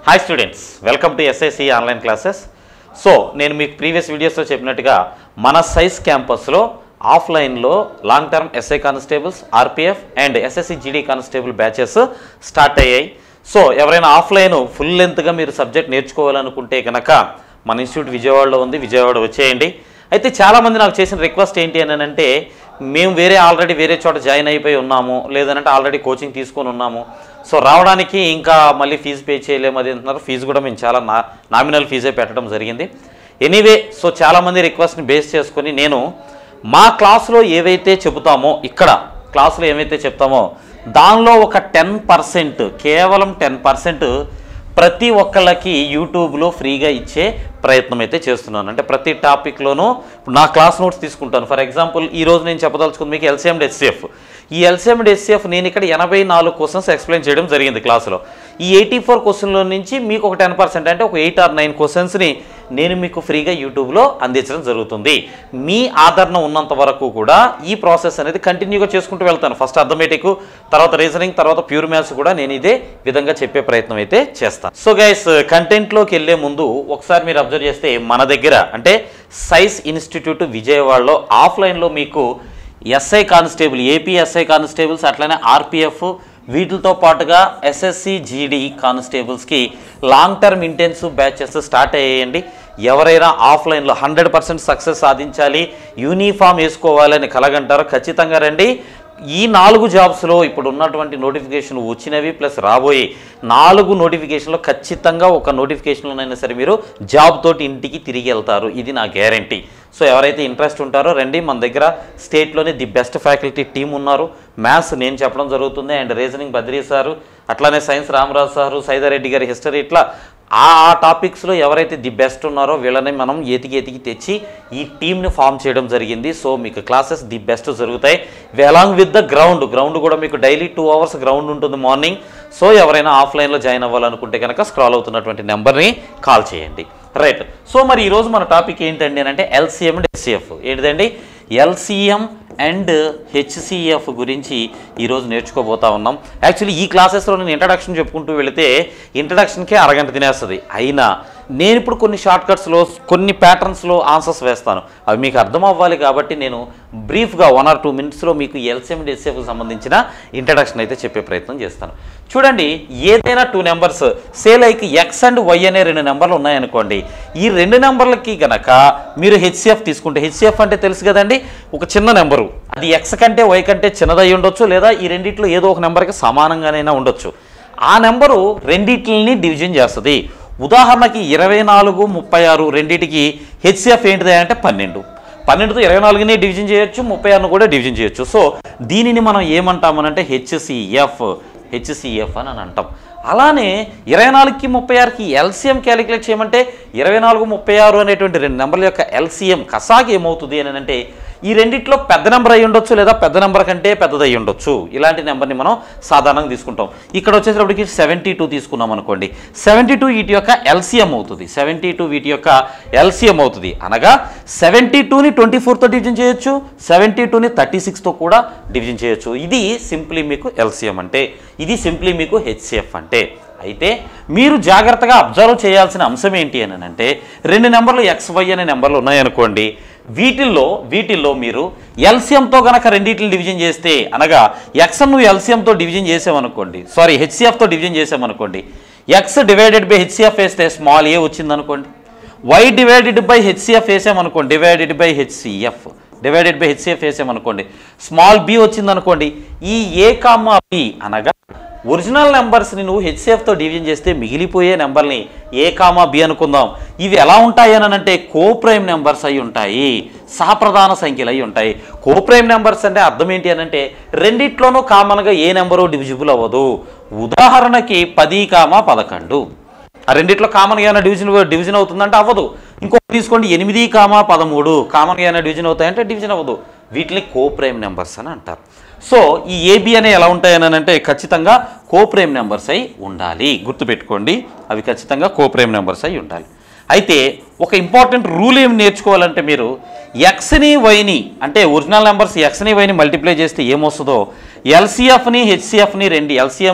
hi students welcome to SIC online classes so నేను మీకు previous వీడియోస్లో చెప్పినట్టుగా మన సైన్స్ క్యాంపస్లో ఆఫ్లైన్లో long term SI constables RPF and SSC GD constable batches start అయ్యాయి సో ఎవరైనా ఆఫ్లైన్ ఫుల్ లెంత్గా మీరు సబ్జెక్ట్ నేర్చుకోవాలనుకుంటే కనుక మన ఇన్స్టిట్యూట్ విజయవాడలో ఉంది విజయవాడ వచ్చేయండి అయితే చాలామంది నాకు చేసిన రిక్వెస్ట్ ఏంటి అని అంటే మేము వేరే ఆల్రెడీ వేరే చోట జాయిన్ అయిపోయి ఉన్నాము లేదంటే ఆల్రెడీ కోచింగ్ తీసుకొని ఉన్నాము సో రావడానికి ఇంకా మళ్ళీ ఫీజు పే చేయలేము అది అంటున్నారు ఫీజు కూడా మేము చాలా నా నామినల్ ఫీజే పెట్టడం జరిగింది ఎనీవే సో చాలామంది రిక్వెస్ట్ని బేస్ చేసుకొని నేను మా క్లాస్లో ఏవైతే చెబుతామో ఇక్కడ క్లాసులో ఏవైతే చెప్తామో దానిలో ఒక టెన్ పర్సెంట్ కేవలం టెన్ పర్సెంట్ ప్రతి ఒక్కళ్ళకి యూట్యూబ్లో ఫ్రీగా ఇచ్చే ప్రయత్నం అయితే చేస్తున్నాను అంటే ప్రతి టాపిక్లోనూ ఇప్పుడు నా క్లాస్ నోట్స్ తీసుకుంటాను ఫర్ ఎగ్జాంపుల్ ఈ రోజు నేను చెప్పదలుచుకుంది మీకు ఎల్సీఎం హెచ్సిఎఫ్ ఈ ఎల్సీఎం హెచ్సిఎఫ్ నేను ఇక్కడ ఎనభై నాలుగు క్వశ్చన్స్ ఎక్స్ప్లెయిన్ చేయడం జరిగింది క్లాసులో ఈ ఎయిటీ ఫోర్ క్వశ్చన్లో నుంచి మీకు ఒక టెన్ పర్సెంట్ అంటే ఒక ఎయిట్ ఆర్ నైన్ క్వశ్చన్స్ని నేను మీకు ఫ్రీగా యూట్యూబ్లో అందించడం జరుగుతుంది మీ ఆదరణ ఉన్నంత వరకు కూడా ఈ ప్రాసెస్ అనేది కంటిన్యూగా చేసుకుంటూ వెళ్తాను ఫస్ట్ అథమెటిక్ తర్వాత రీజనింగ్ తర్వాత ప్యూర్ మ్యాథ్స్ కూడా నేను ఇదే విధంగా చెప్పే ప్రయత్నం అయితే చేస్తాను సో గైస్ కంటెంట్లోకి వెళ్ళే ముందు ఒకసారి మీరు అబ్జర్వ్ చేస్తే మన దగ్గర అంటే సైన్స్ ఇన్స్టిట్యూట్ విజయవాడలో ఆఫ్లైన్లో మీకు SI constable AP SI constables అట్లనే ఆర్పిఎఫ్ వీటితో పాటుగా ఎస్ఎస్సి జీడీ కానిస్టేబుల్స్కి long term intensive batches start అయ్యేయండి ఎవరైనా ఆఫ్లైన్లో హండ్రెడ్ పర్సెంట్ సక్సెస్ సాధించాలి యూనిఫామ్ వేసుకోవాలని కలగంటారో ఖచ్చితంగా రండి ఈ నాలుగు జాబ్స్లో ఇప్పుడు ఉన్నటువంటి నోటిఫికేషన్ వచ్చినవి ప్లస్ రాబోయే నాలుగు నోటిఫికేషన్లో ఖచ్చితంగా ఒక నోటిఫికేషన్లోనైనా సరే మీరు జాబ్ తోటి ఇంటికి తిరిగి వెళ్తారు ఇది నా గ్యారంటీ సో ఎవరైతే ఇంట్రెస్ట్ ఉంటారో రండి మన దగ్గర స్టేట్లోనే ది బెస్ట్ ఫ్యాకల్టీ టీం ఉన్నారు మ్యాథ్స్ నేను చెప్పడం జరుగుతుంది అండ్ రీజనింగ్ బద్రీ సారు అట్లానే సైన్స్ రామరాజు సారు సైదారెడ్డి గారి హిస్టరీ ఇట్లా ఆ ఆ టాపిక్స్లో ఎవరైతే ది బెస్ట్ ఉన్నారో వీళ్ళని మనం ఎతికి ఎతికి తెచ్చి ఈ టీంని ఫామ్ చేయడం జరిగింది సో మీకు క్లాసెస్ ది బెస్ట్ జరుగుతాయి along with the ground ground కూడా మీకు డైలీ టూ అవర్స్ గ్రౌండ్ ఉంటుంది మార్నింగ్ సో ఎవరైనా ఆఫ్లైన్లో జాయిన్ అవ్వాలనుకుంటే కనుక స్క్రాల్ అవుతున్నటువంటి నెంబర్ని కాల్ చేయండి రైట్ సో మరి ఈరోజు మన టాపిక్ ఏంటండి అని అంటే ఎల్సీఎం అండ్ హెచ్సిఎఫ్ ఏంటిదండి ఎల్సీఎం అండ్ హెచ్సిఎఫ్ గురించి ఈరోజు నేర్చుకోబోతా ఉన్నాం యాక్చువల్లీ ఈ క్లాసెస్లో నేను ఇంట్రడక్షన్ చెప్పుకుంటూ వెళితే ఇంట్రడక్షన్కే అరగంట తినేస్తుంది అయినా నేను ఇప్పుడు కొన్ని షార్ట్ కట్స్లో కొన్ని ప్యాటర్న్స్లో ఆన్సర్స్ వేస్తాను అవి మీకు అర్థం అవ్వాలి కాబట్టి నేను బ్రీఫ్గా వన్ ఆర్ టూ మినిట్స్లో మీకు ఎల్సీఎం అండ్ హెచ్సిఎఫ్కి సంబంధించిన ఇంట్రడక్షన్ అయితే చెప్పే ప్రయత్నం చేస్తాను చూడండి ఏదైనా two numbers say like X and Y అనే రెండు నెంబర్లు ఉన్నాయనుకోండి ఈ రెండు నెంబర్లకి గనక మీరు హెచ్సిఎఫ్ తీసుకుంటే హెచ్సిఎఫ్ అంటే తెలుసు కదండి ఒక చిన్న నెంబరు అది ఎక్స్ కంటే వై కంటే చిన్నదై ఉండొచ్చు లేదా ఈ రెండిట్లో ఏదో ఒక నెంబర్కి సమానంగానైనా ఉండొచ్చు ఆ నెంబరు రెండిట్లని డివిజన్ చేస్తుంది ఉదాహరణకి ఇరవై నాలుగు ముప్పై ఆరు రెండింటికి హెచ్సిఎఫ్ ఏంటిది అంటే పన్నెండు పన్నెండుతో ఇరవై నాలుగుని డివిజన్ చేయొచ్చు ముప్పై ఆరును కూడా డివిజన్ చేయొచ్చు సో దీనిని మనం ఏమంటామనంటే హెచ్సిఎఫ్ హెచ్సిఎఫ్ అని అని అంటాం అలానే ఇరవై నాలుగుకి ముప్పై ఆరుకి ఎల్సిఎం క్యాలిక్యులేట్ చేయమంటే ఇరవై నాలుగు ముప్పై ఆరు అనేటువంటి రెండు నెంబర్ల యొక్క ఎల్సిఎం కసాకి ఏమవుతుంది అని అంటే ఈ రెండిట్లో పెద్ద నెంబర్ అయి ఉండొచ్చు లేదా పెద్ద నెంబర్ కంటే పెద్దది అయి ఉండొచ్చు ఇలాంటి నెంబర్ని మనం సాధారణంగా తీసుకుంటాం ఇక్కడ వచ్చేటప్పటికి సెవెంటీ టూ తీసుకున్నాం అనుకోండి సెవెంటీ టూ వీటి యొక్క ఎల్సిఎం అవుతుంది సెవెంటీ టూ వీటి యొక్క ఎల్సిఎం అవుతుంది అనగా సెవెంటీ టూని ట్వంటీ ఫోర్తో డివిజన్ చేయొచ్చు సెవెంటీ టూని థర్టీ సిక్స్తో కూడా డివిజన్ చేయొచ్చు ఇది సింప్లీ మీకు ఎల్సిఎం అంటే ఇది సింప్లీ మీకు హెచ్సిఎఫ్ అంటే అయితే మీరు జాగ్రత్తగా అబ్జర్వ్ చేయాల్సిన అంశం ఏంటి అని అంటే రెండు నెంబర్లు ఎక్స్ వై అనే నెంబర్లు ఉన్నాయనుకోండి వీటిల్లో వీటిల్లో మీరు ఎల్సిఎంతో గనక రెండింటిని డివిజన్ చేస్తే అనగా ఎక్స్ నువ్వు ఎల్సిఎంతో డివిజన్ చేసామనుకోండి సారీ హెచ్సిఎఫ్తో డివిజన్ చేసామనుకోండి ఎక్స్ డివైడెడ్ బై హెచ్సిఎఫ్ వేస్తే స్మాల్ ఏ వచ్చిందనుకోండి వై డివైడెడ్ బై హెచ్సిఎఫ్ వేసామనుకోండి divided by HCF divided by HCF వేసామనుకోండి స్మాల్ బి వచ్చిందనుకోండి ఈ ఏ కామా బి అనగా ఒరిజినల్ నెంబర్స్ని నువ్వు హెచ్సిఎఫ్తో డివిజన్ చేస్తే మిగిలిపోయే నెంబర్ని ఏ కామా బి అనుకుందాం ఇవి ఎలా ఉంటాయి అని అంటే కోప్రైమ్ నెంబర్స్ అయి ఉంటాయి సహప్రధాన సంఖ్యలు అయి ఉంటాయి కోప్రైమ్ నెంబర్స్ అంటే అర్థం ఏంటి అని అంటే రెండిట్లోనూ కామన్గా ఏ నెంబరు డివిజిబుల్ అవ్వదు ఉదాహరణకి పది కామా పదకొండు ఆ రెండిట్లో కామన్గా ఏమైనా డివిజన్ డివిజన్ అవుతుందంటే అవ్వదు ఇంకొక తీసుకోండి ఎనిమిది కామా పదమూడు కామన్గా ఏమైనా డివిజన్ అవుతాయంటే డివిజన్ అవ్వదు వీటిని కోప్రైమ్ నెంబర్స్ అని అంటారు సో ఈ ఏబి అనే ఎలా ఉంటాయని అంటే ఖచ్చితంగా కోప్రైమ్ నెంబర్స్ అయి ఉండాలి గుర్తుపెట్టుకోండి అవి ఖచ్చితంగా కోప్రైమ్ నెంబర్స్ అయి ఉండాలి అయితే ఒక ఇంపార్టెంట్ రూల్ ఏమి నేర్చుకోవాలంటే మీరు ఎక్స్ని వైని అంటే ఒరిజినల్ నెంబర్స్ ఎక్స్ని వైని మల్టిప్లై చేస్తే ఏమొస్తుందో ఎల్సిఎఫ్ని హెచ్సిఎఫ్ని రెండు ఎల్సిఎంని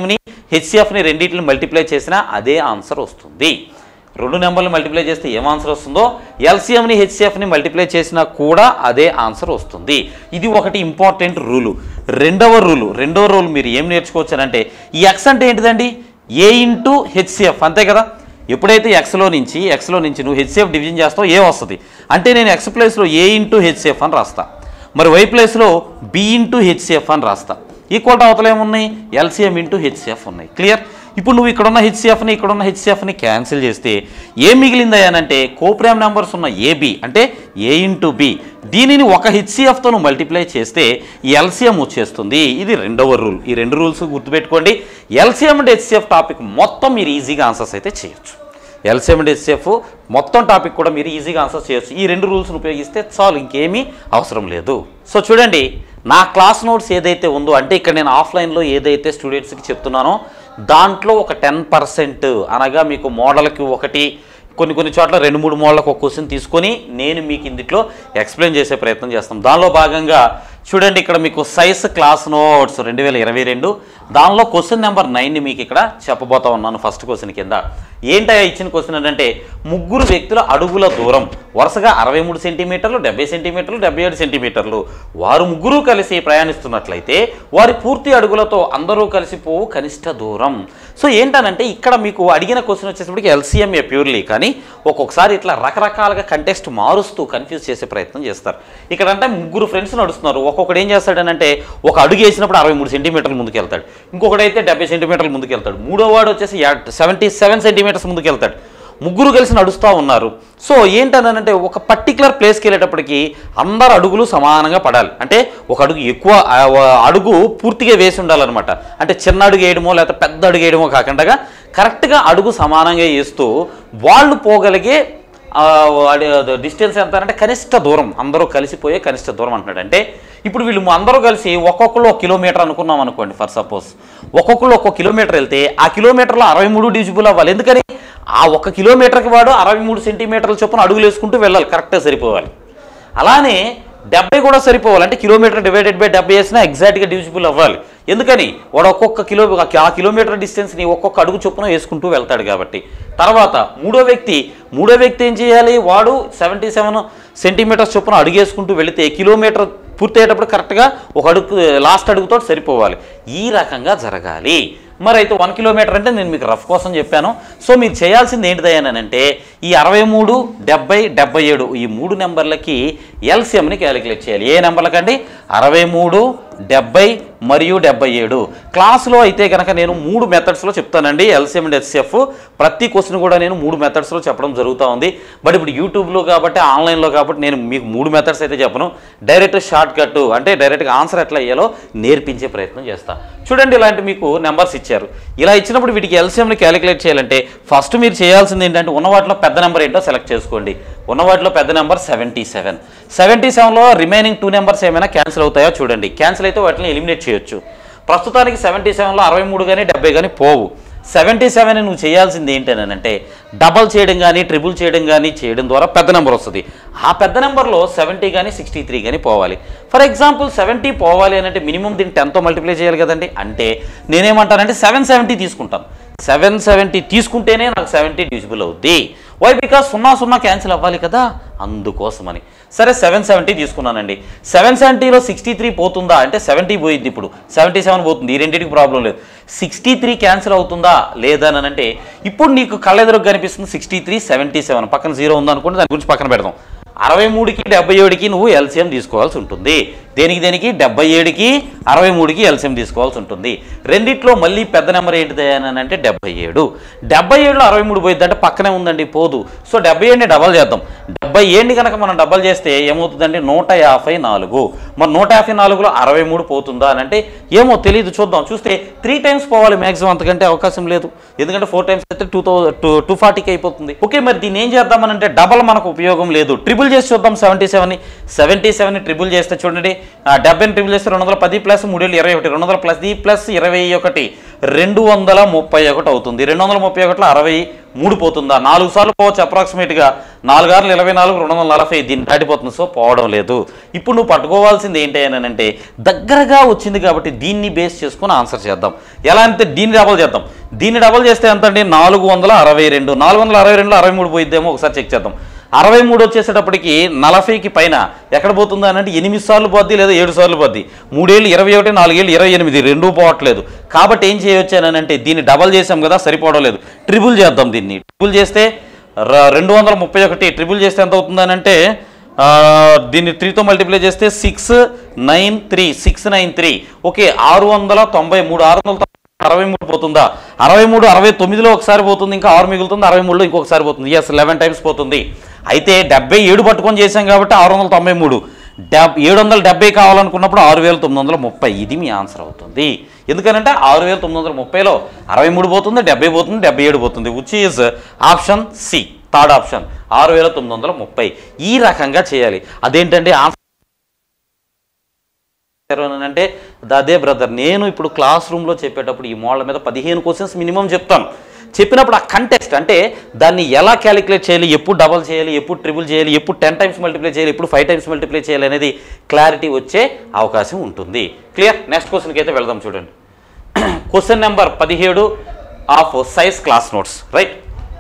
హెచ్సిఎఫ్ని రెండింటిని మల్టిప్లై చేసినా అదే ఆన్సర్ వస్తుంది రెండు నెంబర్లు మల్టిప్లై చేస్తే ఏం ఆన్సర్ వస్తుందో ఎల్సిఎంని హెచ్సిఎఫ్ని మల్టిప్లై చేసినా కూడా అదే ఆన్సర్ వస్తుంది ఇది ఒకటి ఇంపార్టెంట్ రూలు రెండవ రూలు రెండవ రూల్ మీరు ఏం నేర్చుకోవచ్చారంటే ఈ ఎక్స్ అంటే ఏంటిదండి ఏ ఇంటూ హెచ్సిఎఫ్ అంతే కదా ఎప్పుడైతే ఎక్స్లో నుంచి ఎక్స్లో నుంచి నువ్వు హెచ్సిఎఫ్ డివిజన్ చేస్తావు ఏ వస్తుంది అంటే నేను ఎక్స్ ప్లేస్లో ఏ ఇంటూ హెచ్సిఎఫ్ అని రాస్తా మరి వై ప్లేస్లో బి ఇంటూ హెచ్సిఎఫ్ అని రాస్తా ఈక్వల్ టు అవతల ఏమున్నాయి ఎల్సిఎం ఇంటూ హెచ్సిఎఫ్ ఉన్నాయి క్లియర్ ఇప్పుడు నువ్వు ఇక్కడున్న హెచ్సిఎఫ్ని ఇక్కడున్న హెచ్సిఎఫ్ని క్యాన్సిల్ చేస్తే ఏం మిగిలిందయ్యానంటే కోప్రామ్ నెంబర్స్ ఉన్న ఏబి అంటే ఏ ఇంటూ బి దీనిని ఒక హెచ్సిఎఫ్తో నువ్వు మల్టిప్లై చేస్తే ఎల్సిఎం వచ్చేస్తుంది ఇది రెండవ రూల్ ఈ రెండు రూల్స్ గుర్తుపెట్టుకోండి ఎల్సిఎం అండ్ హెచ్సిఎఫ్ టాపిక్ మొత్తం మీరు ఈజీగా ఆన్సర్స్ అయితే చేయొచ్చు ఎల్సిఎం అండ్ హెచ్సిఎఫ్ మొత్తం టాపిక్ కూడా మీరు ఈజీగా ఆన్సర్ చేయొచ్చు ఈ రెండు రూల్స్ని ఉపయోగిస్తే చాలు ఇంకేమీ అవసరం లేదు సో చూడండి నా క్లాస్ నోట్స్ ఏదైతే ఉందో అంటే ఇక్కడ నేను ఆఫ్లైన్లో ఏదైతే స్టూడెంట్స్కి చెప్తున్నానో దాంట్లో ఒక టెన్ పర్సెంట్ అనగా మీకు మోడల్కి ఒకటి కొన్ని కొన్ని చోట్ల రెండు మూడు మోడలకు ఒక క్వశ్చన్ తీసుకొని నేను మీకు ఇందులో ఎక్స్ప్లెయిన్ చేసే ప్రయత్నం చేస్తాం దానిలో భాగంగా చూడండి ఇక్కడ మీకు సైన్స్ క్లాస్ నోట్స్ రెండు వేల ఇరవై రెండు దానిలో క్వశ్చన్ నెంబర్ నైన్ని మీకు ఇక్కడ చెప్పబోతా ఉన్నాను ఫస్ట్ క్వశ్చన్ కింద ఏంటయ్యా ఇచ్చిన క్వశ్చన్ ఏంటంటే ముగ్గురు వ్యక్తుల అడుగుల దూరం వరుసగా అరవై మూడు సెంటీమీటర్లు డెబ్బై సెంటీమీటర్లు డెబ్బై ఏడు సెంటీమీటర్లు వారు ముగ్గురు కలిసి ప్రయాణిస్తున్నట్లయితే వారి పూర్తి అడుగులతో అందరూ కలిసిపోవు కనిష్ట దూరం సో ఏంటనంటే ఇక్కడ మీకు అడిగిన క్వశ్చన్ వచ్చేసరికి ఎల్సీఎంఏ ప్యూర్లీ కానీ ఒక్కొక్కసారి ఇట్లా రకరకాలుగా కంటెస్ట్ మారుస్తూ కన్ఫ్యూజ్ చేసే ప్రయత్నం చేస్తారు ఇక్కడ అంటే ముగ్గురు ఫ్రెండ్స్ నడుస్తున్నారు ఒక్కొక్కడు ఏం చేస్తాడనంటే ఒక అడుగు వేసినప్పుడు అరవై మూడు సెంటీమీటర్లు ముందుకు వెళ్తాడు ఇంకొకడైతే డెబ్బై సెంటీమీటర్లు ముందుకు వెళ్తాడు మూడో వాడు వచ్చేసి సెవెంటీ సెవెన్ సెంటీమీటర్స్ ముందుకు వెళ్తాడు ముగ్గురు కలిసి నడుస్తూ ఉన్నారు సో ఏంటనంటే ఒక పర్టికులర్ ప్లేస్కి వెళ్ళేటప్పటికి అందరు అడుగులు సమానంగా పడాలి అంటే ఒక అడుగు ఎక్కువ ఆ, అడుగు పూర్తిగా వేసి ఉండాలన్నమాట అంటే చిన్న అడుగు వేయడమో లేకపోతే పెద్ద అడుగు వేయడమో కాకుండా కరెక్ట్గా అడుగు సమానంగా వేస్తూ వాళ్ళు పోగలిగే డిస్టెన్స్ ఎంత అంటే కనిష్ట దూరం అందరూ కలిసిపోయే కనిష్ట దూరం అంటున్నాడు అంటే ఇప్పుడు వీళ్ళు అందరూ కలిసి ఒక్కొక్కరు ఒక కిలోమీటర్ అనుకున్నాం అనుకోండి ఫర్ సపోజ్ ఒక్కొక్కరు ఒక్కొక్క కిలోమీటర్ వెళ్తే ఆ కిలోమీటర్లో అరవై మూడు డిజిబుల్ అవ్వాలి ఎందుకని ఆ ఒక కిలోమీటర్కి వాడు అరవై మూడు సెంటీమీటర్ల చొప్పున అడుగులు వేసుకుంటూ వెళ్ళాలి కరెక్ట్గా సరిపోవాలి అలానే డెబ్బై కూడా సరిపోవాలి అంటే కిలోమీటర్ డివైడెడ్ బై డెబ్బై వేసినా ఎగ్జాక్ట్గా డివిజిబుల్ అవ్వాలి ఎందుకని వాడు ఒక్కొక్క కిలో ఆ కిలోమీటర్ డిస్టెన్స్ని ఒక్కొక్క అడుగు చొప్పున వేసుకుంటూ వెళ్తాడు కాబట్టి తర్వాత మూడో వ్యక్తి మూడో వ్యక్తి ఏం చేయాలి వాడు సెవెంటీ సెవెన్ సెంటీమీటర్స్ చొప్పున అడుగు వేసుకుంటూ వెళితే కిలోమీటర్ పూర్తయ్యేటప్పుడు కరెక్ట్గా ఒక అడుగు లాస్ట్ అడుగుతో సరిపోవాలి ఈ రకంగా జరగాలి మరి అయితే వన్ కిలోమీటర్ అంటే నేను మీకు రఫ్ కోసం చెప్పాను సో మీరు చేయాల్సింది ఏంటిదయ్యానంటే ఈ అరవై మూడు డెబ్బై డెబ్బై ఏడు ఈ మూడు నెంబర్లకి ఎల్సిఎంని క్యాలిక్యులేట్ చేయాలి ఏ నెంబర్లకండి అరవై మూడు డెబ్బై మరియు డెబ్బై ఏడు క్లాస్లో అయితే కనుక నేను మూడు మెథడ్స్లో చెప్తానండి ఎల్సిఎం అండ్ హెచ్సిఎఫ్ ప్రతి క్వశ్చన్ కూడా నేను మూడు మెథడ్స్లో చెప్పడం జరుగుతూ ఉంది బట్ ఇప్పుడు యూట్యూబ్లో కాబట్టి ఆన్లైన్లో కాబట్టి నేను మీకు మూడు మెథడ్స్ అయితే చెప్పను డైరెక్ట్ షార్ట్ కట్ అంటే డైరెక్ట్గా ఆన్సర్ ఎట్లా అయ్యాలో నేర్పించే ప్రయత్నం చేస్తా చూడండి ఇలాంటి మీకు నెంబర్స్ ఇచ్చారు ఇలా ఇచ్చినప్పుడు వీటికి ఎల్సిఎంని క్యాలిక్యులేట్ చేయాలంటే ఫస్ట్ మీరు చేయాల్సింది ఏంటంటే ఉన్న వాటిలో పెద్ద నెంబర్ ఏంటో సెలెక్ట్ చేసుకోండి ఉన్న వాటిలో పెద్ద నెంబర్ సెవెంటీ సెవెన్ సెవెంటీ సెవెన్లో రిమైనింగ్ టూ నెంబర్స్ ఏమైనా క్యాన్సిల్ అవుతాయో చూడండి క్యాన్సిల్ అయితే వాటిని ఎలిమినేట్ చేయొచ్చు ప్రస్తుతానికి సెవెంటీ సెవెన్లో అరవై మూడు కానీ డెబ్బై కానీ పోవు సెవెంటీ సెవెన్ నువ్వు చేయాల్సింది ఏంటనంటే డబల్ చేయడం కానీ ట్రిపుల్ చేయడం కానీ చేయడం ద్వారా పెద్ద నెంబర్ వస్తుంది ఆ పెద్ద నెంబర్లో సెవెంటీ కానీ సిక్స్టీ త్రీ కానీ పోవాలి ఫర్ ఎగ్జాంపుల్ సెవెంటీ పోవాలి అని అంటే మినిమం దీన్ని టెన్తో మల్టిప్లై చేయాలి కదండి అంటే నేనేమంటానంటే సెవెన్ సెవెంటీ తీసుకుంటాను సెవెన్ సెవెంటీ తీసుకుంటేనే నాకు సెవెంటీ డివిజిబుల్ అవుద్ది వై బికాస్ సున్నా సున్నా క్యాన్సిల్ అవ్వాలి కదా అందుకోసమని సరే సెవెన్ సెవెంటీ తీసుకున్నానండి సెవెన్ సెవెంటీలో సిక్స్టీ త్రీ పోతుందా అంటే సెవెంటీ పోయింది ఇప్పుడు సెవెంటీ సెవెన్ పోతుంది ఈ రెండింటికి ప్రాబ్లం లేదు సిక్స్టీ త్రీ క్యాన్సిల్ అవుతుందా లేదా అని అంటే ఇప్పుడు నీకు కళ్ళెదురుకు కనిపిస్తుంది సిక్స్టీ త్రీ సెవెంటీ సెవెన్ పక్కన జీరో ఉందనుకోండి దాని గురించి పక్కన పెడదాం అరవై మూడుకి డెబ్బై ఏడుకి నువ్వు ఎల్సిఎం తీసుకోవాల్సి ఉంటుంది దేనికి దేనికి డెబ్బై ఏడుకి అరవై మూడుకి ఎల్సిఎం తీసుకోవాల్సి ఉంటుంది రెండిట్లో మళ్ళీ పెద్ద నెంబర్ ఏంటిది అని అంటే డెబ్బై ఏడు డెబ్బై ఏడులో అరవై మూడు పోయిద్ది అంటే పక్కనే ఉందండి పోదు సో డెబ్బై ఏడుని డబల్ చేద్దాం డెబ్బై ఏడుని కనుక మనం డబల్ చేస్తే ఏమవుతుందండి నూట యాభై నాలుగు మరి నూట యాభై నాలుగులో అరవై మూడు పోతుందా అని అంటే ఏమో తెలియదు చూద్దాం చూస్తే త్రీ టైమ్స్ పోవాలి మ్యాక్సిమం అంతకంటే అవకాశం లేదు ఎందుకంటే ఫోర్ టైమ్స్ అయితే టూ థౌ టూ టూ ఫార్టీకి అయిపోతుంది ఓకే మరి దీన్ని ఏం చేద్దామనంటే డబల్ మనకు ఉపయోగం లేదు ట్రిపుల్ చేసి చూద్దాం seventy seven seventy seven triple చేస్తే చూడండి ఆ, డెబ్బైని ట్రిపుల్ చేస్తే రెండు వందల పది ప్లస్ మూడేళ్ళు ఇరవై ఒకటి రెండు వందల ప్లస్ ది ప్లస్ ఇరవై ఒకటి రెండు వందల ముప్పై ఒకటి అవుతుంది రెండు వందల ముప్పై ఒకటిలో అరవై మూడు పోతుందా నాలుగు సార్లు పోవచ్చు అప్రాక్సిమేట్గా నాలుగు ఆరులు ఇరవై నాలుగు రెండు వందల నలభై దీన్ని దాటిపోతుంది సో పోవడం లేదు ఇప్పుడు నువ్వు పట్టుకోవాల్సింది ఏంటి అని అంటే దగ్గరగా వచ్చింది కాబట్టి దీన్ని బేస్ చేసుకుని ఆన్సర్ చేద్దాం ఎలా అంటే దీన్ని డబల్ చేద్దాం దీన్ని డబల్ చేస్తే ఎంత అండి నాలుగు వందల అరవై రెండు నాలుగు వందల అరవై రెండులో అరవై మూడు పోయిద్దేమో ఒకసారి చెక్ చేద్దాం అరవై మూడు వచ్చేసేటప్పటికి నలభైకి పైన ఎక్కడ పోతుంది అని అంటే ఎనిమిది సార్లు పోద్ది లేదా ఏడు సార్లు పోద్ది మూడేళ్ళు ఇరవై ఒకటి నాలుగేళ్ళు ఇరవై ఎనిమిది రెండూ పోవట్లేదు కాబట్టి ఏం చేయొచ్చు అని అంటే దీన్ని డబల్ చేసాం కదా సరిపోవడం లేదు ట్రిపుల్ చేద్దాం దీన్ని ట్రిపుల్ చేస్తే ర- రెండు వందల ముప్పై ఒకటి ట్రిపుల్ చేస్తే ఎంత అవుతుంది అని అంటే ఆ, దీన్ని త్రీతో మల్టిప్లై చేస్తే six nine three six nine three okay ఆరు వందల తొంభై మూడు ఆరు వందల తొంభై అరవై మూడు పోతుందా అరవై మూడు అరవై తొమ్మిదిలో ఒకసారి పోతుంది ఇంకా ఆరు మిగులుతుంది అరవై మూడులో ఇంకొకసారి పోతుంది ఎస్ లెవెన్ టైమ్స్ పోతుంది అయితే డెబ్బై ఏడు పట్టుకొని చేశాం కాబట్టి ఆరు వందల తొంభై మూడు డెబ్ ఏడు వందల డెబ్బై కావాలనుకున్నప్పుడు ఆరు వేల తొమ్మిది వందల ముప్పై ఇది మీ ఆన్సర్ అవుతుంది ఎందుకనంటే ఆరు వేల తొమ్మిది వందల ముప్పైలో అరవై మూడు పోతుంది డెబ్బై పోతుంది డెబ్బై ఏడు పోతుంది which is option C third option ఆరు వేల తొమ్మిది వందల ముప్పై ఈ రకంగా చేయాలి అదేంటంటే ఆన్సర్ అని అంటే అదే బ్రదర్ నేను ఇప్పుడు క్లాస్ రూమ్లో చెప్పేటప్పుడు ఈ మోడల్ మీద పదిహేను క్వశ్చన్స్ మినిమం చెప్తాను చెప్పినప్పుడు ఆ కంటెస్ట్ అంటే దాన్ని ఎలా క్యాలిక్యులేట్ చేయాలి ఎప్పుడు డబల్ చేయాలి ఎప్పుడు ట్రిపుల్ చేయాలి ఎప్పుడు టెన్ టైమ్స్ మల్టిప్లై చేయాలి ఎప్పుడు ఫైవ్ టైమ్స్ మల్టిప్లై చేయాలి అనేది క్లారిటీ వచ్చే అవకాశం ఉంటుంది క్లియర్ నెక్స్ట్ క్వశ్చన్కి అయితే వెళ్దాం చూడండి క్వశ్చన్ నెంబర్ పదిహేడు of size class notes right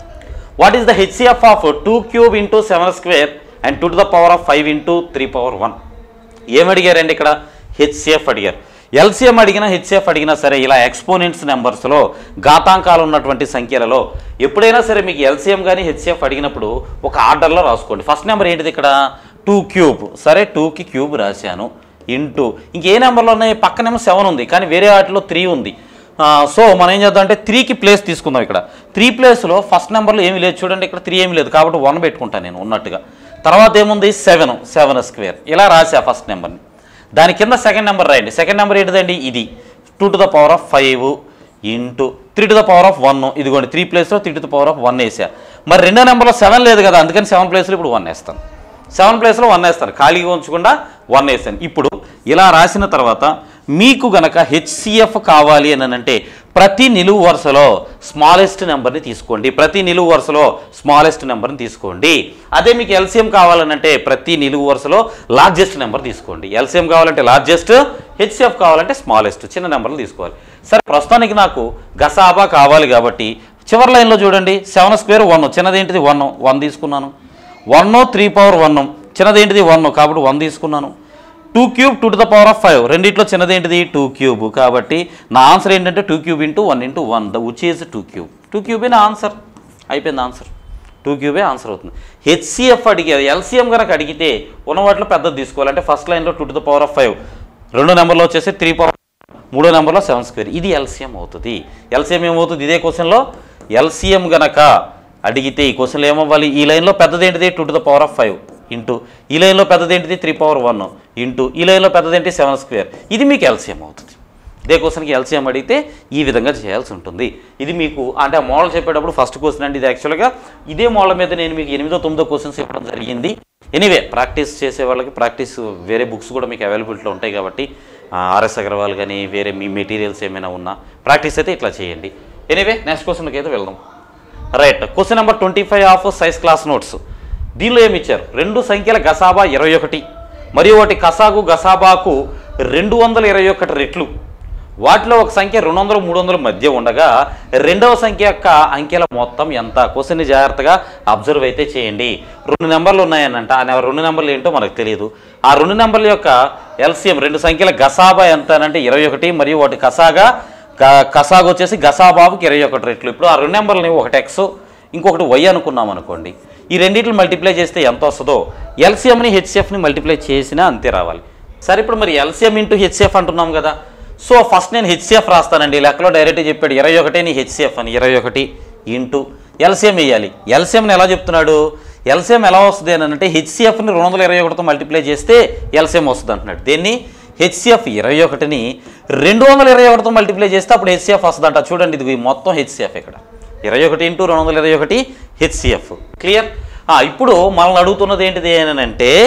what is the HCF of two cube into seven square and two to the power of five into three power one ఏం అడిగారండి ఇక్కడ హెచ్సిఎఫ్ అడిగారు LCM అడిగినా హెచ్సిఎఫ్ అడిగినా సరే ఇలా exponents నెంబర్స్లో ఘాతాంకాలు ఉన్నటువంటి సంఖ్యలలో ఎప్పుడైనా సరే మీకు ఎల్సిఎం కానీ హెచ్సిఎఫ్ అడిగినప్పుడు ఒక ఆర్డర్లో రాసుకోండి ఫస్ట్ నెంబర్ ఏంటిది ఇక్కడ టూ క్యూబ్ సరే టూకి క్యూబ్ రాశాను ఇంటూ ఇంకే నెంబర్లో ఉన్నాయి పక్కనేమో సెవెన్ ఉంది కానీ వేరే వాటిలో త్రీ ఉంది ఆ, సో మనం ఏం చేద్దాం అంటే త్రీకి ప్లేస్ తీసుకుందాం ఇక్కడ త్రీ ప్లేస్లో ఫస్ట్ నెంబర్లో ఏమీ లేదు చూడండి ఇక్కడ త్రీ ఏమీ లేదు కాబట్టి వన్ పెట్టుకుంటాను నేను ఉన్నట్టుగా తర్వాత ఏముంది సెవెన్ సెవెన్ స్క్వేర్ ఇలా రాసా ఫస్ట్ నెంబర్ని దాని కింద సెకండ్ నెంబర్ రాయండి సెకండ్ నెంబర్ ఏంటిదండి ఇది two to the power of five into three to the power of one ఇదిగోండి త్రీ ప్లేస్లో three to the power of one వేసా మరి రెండో నెంబర్లో సెవెన్ లేదు కదా అందుకని సెవెన్ ప్లేస్లో ఇప్పుడు వన్ వేస్తాను సెవెన్ ప్లేస్లో వన్ వేస్తాను ఖాళీగా ఉంచకుండా వన్ వేస్తాను ఇప్పుడు ఇలా రాసిన తర్వాత మీకు గనక హెచ్సిఎఫ్ కావాలి అని అంటే ప్రతి నిలువు వరుసలో స్మాలెస్ట్ నెంబర్ని తీసుకోండి ప్రతి నిలువు వరుసలో స్మాలెస్ట్ నెంబర్ని తీసుకోండి అదే మీకు ఎల్సిఎం కావాలనంటే ప్రతి నిలువు వరుసలో లార్జెస్ట్ నెంబర్ తీసుకోండి ఎల్సిఎం కావాలంటే లార్జెస్ట్ హెచ్సిఎఫ్ కావాలంటే స్మాలెస్ట్ చిన్న నెంబర్లు తీసుకోవాలి సరే ప్రస్తుతానికి నాకు గసాబా కావాలి కాబట్టి చివరి లైన్లో చూడండి సెవెన్ స్క్వేర్ వన్ చిన్నదేంటిది వన్ వన్ తీసుకున్నాను వన్ త్రీ పవర్ వన్ చిన్నదేంటిది వన్ కాబట్టి వన్ తీసుకున్నాను two cube two to the power of five రెండిట్లో చిన్నదేంటిది టూ క్యూబ్ కాబట్టి నా ఆన్సర్ ఏంటంటే two cube into one into one the which is two cube two క్యూబే నా ఆన్సర్ అయిపోయింది ఆన్సర్ టూ క్యూబే ఆన్సర్ అవుతుంది హెచ్సిఎఫ్ అడిగేది ఎల్సిఎం కనుక అడిగితే ఉన్న వాటిలో పెద్దది తీసుకోవాలంటే ఫస్ట్ లైన్లో two to the power of five రెండో నెంబర్లో వచ్చేసి త్రీ పవర్ మూడో నెంబర్లో సెవెన్ స్క్వేర్ ఇది ఎల్సిఎం అవుతుంది ఎల్సిఎం ఏమవుతుంది ఇదే క్వశ్చన్లో ఎల్సిఎం గనక అడిగితే ఈ క్వశ్చన్లో ఏమవ్వాలి ఈ లైన్లో పెద్దది ఏంటిది two to the power of five into ఈ లైన్లో పెద్దది ఏంటిది త్రీ పవర్ వన్ ఇంటూ ఈ లైన్లో పెద్దది ఏంటి సెవెన్ స్క్వేర్ ఇది మీకు ఎల్సిఎం అవుతుంది ఇదే క్వశ్చన్కి ఎల్సిఎం అడిగితే ఈ విధంగా చేయాల్సి ఉంటుంది ఇది మీకు అంటే ఆ మోడల్ చెప్పేటప్పుడు ఫస్ట్ క్వశ్చన్ అండి ఇది యాక్చువల్గా ఇదే మోడల్ మీద నేను మీకు ఎనిమిదో తొమ్మిదో క్వశ్చన్స్ ఇవ్వడం జరిగింది ఎనీవే ప్రాక్టీస్ చేసే వాళ్ళకి ప్రాక్టీస్ వేరే బుక్స్ కూడా మీకు అవైలబిలిటీలో ఉంటాయి కాబట్టి ఆర్ఎస్ అగర్వాల్ కానీ వేరే మీ మెటీరియల్స్ ఏమైనా ఉన్నా ప్రాక్టీస్ అయితే ఇట్లా చేయండి ఎనీవే నెక్స్ట్ క్వశ్చన్కి అయితే వెళ్దాం right question number twenty five of size class notes దీనిలో ఏమి ఇచ్చారు రెండు సంఖ్యల గసాబా ఇరవై ఒకటి మరియు ఒకటి కసాగు గసాబాకు రెండు వందల ఇరవై ఒకటి రెట్లు వాటిలో ఒక సంఖ్య రెండు వందలు మూడు వందల మధ్య ఉండగా రెండవ సంఖ్య యొక్క అంకెల మొత్తం ఎంత క్వశ్చన్ని జాగ్రత్తగా అబ్జర్వ్ అయితే చేయండి రెండు నెంబర్లు ఉన్నాయనంట ఆ నెంబర్ రెండు నెంబర్లు ఏంటో మనకు తెలియదు ఆ రెండు నెంబర్ల యొక్క ఎల్సిఎం రెండు సంఖ్యల గసాబా ఎంత అని అంటే ఇరవై ఒకటి మరియు ఒకటి కసాగా క- కసాగు వచ్చేసి గసాబాబుకి ఇరవై ఒకటి రెట్లు ఇప్పుడు ఆ రెండు నెంబర్లని ఒకటి ఎక్స్ ఇంకొకటి వై అనుకున్నాం అనుకోండి ఈ రెండింటిని మల్టిప్లై చేస్తే ఎంత వస్తుందో ఎల్సిఎంని హెచ్సిఎఫ్ని మల్టిప్లై చేసినా అంతే రావాలి సరే ఇప్పుడు మరి ఎల్సిఎం ఇంటూ హెచ్సిఎఫ్ అంటున్నాం కదా సో ఫస్ట్ నేను హెచ్సిఎఫ్ రాస్తానండి లెక్కలో డైరెక్ట్ చెప్పాడు ఇరవై ఒకటే నీ హెచ్సిఎఫ్ అని ఇరవై ఒకటి ఇంటూ ఎల్సిఎం వేయాలి ఎల్సిఎంని ఎలా చెప్తున్నాడు ఎల్సిఎం ఎలా వస్తుంది అని అంటే హెచ్సిఎఫ్ని రెండు వందల ఇరవై ఒకటితో మల్టిప్లై చేస్తే ఎల్సిఎం వస్తుంది అంటున్నాడు దేన్ని హెచ్సిఎఫ్ ఇరవై ఒకటిని రెండు వందల ఇరవై ఒకటితో మల్టిప్లై చేస్తే అప్పుడు హెచ్సిఎఫ్ వస్తుందంట చూడండి ఇది మొత్తం హెచ్సిఎఫ్ ఇక్కడ ఇరవై ఒకటి ఇంటూ రెండు వందల ఇరవై ఒకటి హెచ్సిఎఫ్ క్లియర్ ఇప్పుడు మనల్ని అడుగుతున్నది ఏంటిది అని అంటే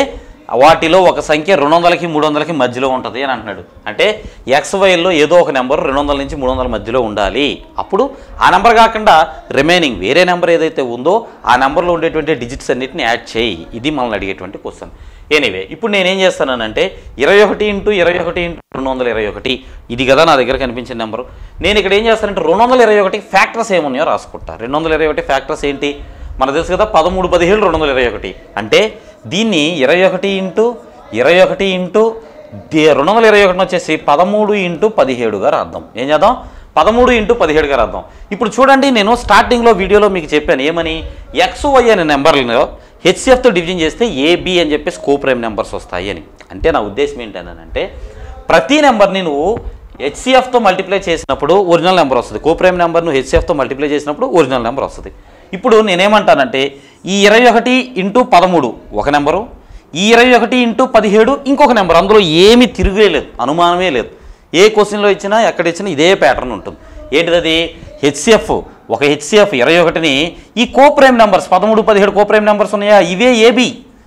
వాటిలో ఒక సంఖ్య రెండు వందలకి మూడు వందలకి మధ్యలో ఉంటుంది అని అంటున్నాడు అంటే ఎక్స్ వైల్లో ఏదో ఒక నెంబర్ రెండు వందల నుంచి మూడు వందల మధ్యలో ఉండాలి అప్పుడు ఆ నెంబర్ కాకుండా రిమైనింగ్ వేరే నెంబర్ ఏదైతే ఉందో ఆ నెంబర్లో ఉండేటువంటి డిజిట్స్ అన్నిటిని యాడ్ చేయి ఇది మనల్ని అడిగేటువంటి క్వశ్చన్ ఎనీవే ఇప్పుడు నేనేం చేస్తానంటే ఇరవై ఒకటి ఇంటూ ఇరవై ఒకటి ఇంటూ రెండు వందల ఇరవై ఒకటి ఇది కదా నా దగ్గర కనిపించిన నెంబరు నేను ఇక్కడ ఏం చేస్తానంటే రెండు వందల ఇరవై ఒకటి ఫ్యాక్టర్స్ ఏమున్నాయో రాసుకుంటా రెండు వందల ఇరవై ఒకటి ఫ్యాక్టర్స్ ఏంటి మనకు తెలుసు కదా పదమూడు పదిహేడు రెండు వందల ఇరవై ఒకటి అంటే దీన్ని ఇరవై ఒకటి ఇంటూ ఇరవై ఒకటి ఇంటూ దే- రెండు వందల ఇరవై ఒకటి వచ్చేసి పదమూడు ఇంటూ పదిహేడుగా రాద్దాం ఏం చేద్దాం పదమూడు ఇంటూ పదిహేడుగా రాద్దాం ఇప్పుడు చూడండి నేను స్టార్టింగ్లో వీడియోలో మీకు చెప్పాను ఏమని ఎక్స్ వై అనే నెంబర్లో హెచ్సిఎఫ్తో డివిజన్ చేస్తే ఏబి అని చెప్పేసి కో ప్రైమ్ నెంబర్స్ వస్తాయి అని అంటే నా ఉద్దేశం ఏంటంటే ప్రతి నెంబర్ని నువ్వు హెచ్సిఎఫ్తో మల్టిప్లై చేసినప్పుడు ఒరిజినల్ నెంబర్ వస్తుంది కో ప్రైమ్ నెంబర్ నువ్వు హెచ్సిఎఫ్తో మల్టిప్లై చేసినప్పుడు ఒరిజినల్ నెంబర్ వస్తుంది ఇప్పుడు నేనేమంటానంటే ఈ ఇరవై ఒకటి ఇంటూ పదమూడు ఒక నెంబరు ఈ ఇరవై ఒకటి ఇంటూ పదిహేడు ఇంకొక నెంబర్ అందులో ఏమీ తిరిగే లేదు అనుమానమే లేదు ఏ క్వశ్చన్లో ఇచ్చినా ఎక్కడ ఇచ్చినా ఇదే ప్యాటర్న్ ఉంటుంది ఏంటిది అది హెచ్సిఎఫ్ ఒక హెచ్సిఎఫ్ ఇరవై ఒకటిని ఈ కో ప్రైమ్ నెంబర్స్ పదమూడు పదిహేడు కో ప్రైమ్ నెంబర్స్ ఉన్నాయా ఇవే ఏబి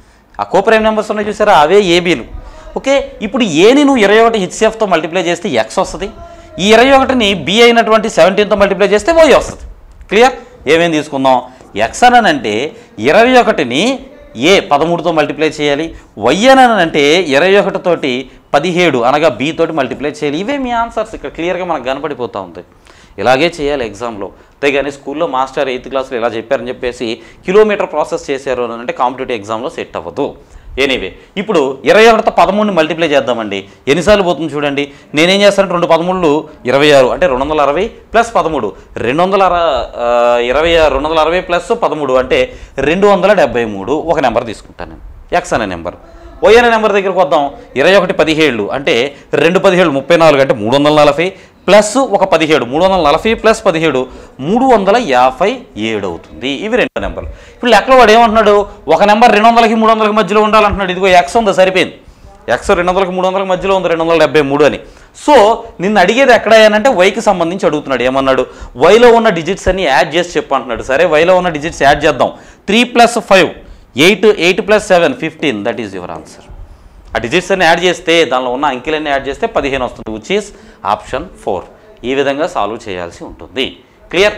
ఆ కో ప్రైమ్ నెంబర్స్ ఉన్నాయి చూసారా అవే ఏబీలు ఓకే ఇప్పుడు ఏని నువ్వు ఇరవై ఒకటి హెచ్సిఎఫ్తో మల్టిప్లై చేస్తే ఎక్స్ వస్తుంది ఈ ఇరవై ఒకటిని బి అయినటువంటి సెవెంటీన్తో మల్టిప్లై చేస్తే వై వస్తుంది క్లియర్ ఏమేం తీసుకుందాం ఎక్స్ అని అంటే ఇరవై ఒకటిని ఏ పదమూడుతో మల్టిప్లై చేయాలి వై అని అంటే ఇరవై ఒకటితోటి పదిహేడు అనగా బి తోటి మల్టిప్లై చేయాలి ఇవే మీ ఆన్సర్స్ ఇక్కడ క్లియర్గా మనకు కనపడిపోతూ ఉంది ఇలాగే చేయాలి ఎగ్జామ్లో అంతేగాని స్కూల్లో మాస్టర్ ఎయిత్ క్లాస్లో ఇలా చెప్పారని చెప్పేసి కిలోమీటర్ ప్రాసెస్ చేశారు అని అంటే కాంపిటేటివ్ ఎగ్జామ్లో సెట్ అవ్వదు ఎనీవే ఇప్పుడు ఇరవై ఒకటితో పదమూడుని మల్టిప్లై చేద్దామండి ఎన్నిసార్లు పోతుంది చూడండి నేనేం చేస్తానంటే రెండు పదమూడు ఇరవై ఆరు అంటే రెండు వందల అరవై ప్లస్ పదమూడు రెండు వందల అర ఆ, ఇరవై ఆరు రెండు వందల అరవై ప్లస్ పదమూడు అంటే రెండు వందల డెబ్బై మూడు ఒక నెంబర్ తీసుకుంటాను నేను ఎక్స్ అనే నెంబర్ వై అనే నెంబర్ దగ్గరికి వద్దాం ఇరవై ఒకటి పదిహేళ్ళు అంటే రెండు పదిహేడు ముప్పై నాలుగు అంటే మూడు వందల నలభై ప్లస్ ఒక పదిహేడు మూడు వందల నలభై ప్లస్ పదిహేడు మూడు వందల యాభై ఏడు అవుతుంది ఇవి రెండు నెంబర్లు ఇప్పుడు లెక్కలో వాడు ఏమంటున్నాడు ఒక నెంబర్ రెండు వందలకి మూడు వందలకి మధ్యలో ఉండాలంటున్నాడు ఇదిగో ఎక్స్ ఉందా సరిపోయింది ఎక్స్ రెండు వందలకి మూడు వందలకి మధ్యలో ఉంది రెండు వందల డెబ్బై మూడు అని సో నిన్ను అడిగేది ఎక్కడ అంటే వైకి సంబంధించి అడుగుతున్నాడు ఏమన్నాడు వైలో ఉన్న డిజిట్స్ అన్ని యాడ్ చేసి చెప్పు అంటున్నాడు సరే వైలో ఉన్న డిజిట్స్ యాడ్ చేద్దాం three plus five eight eight plus seven fifteen that is your answer ఆ డిజిట్స్ అన్ని యాడ్ చేస్తే దానిలో ఉన్న అంకెలన్నీ యాడ్ చేస్తే పదిహేను వస్తుంది విచ్ ఈస్ ఆప్షన్ ఫోర్ ఈ విధంగా సాల్వ్ చేయాల్సి ఉంటుంది clear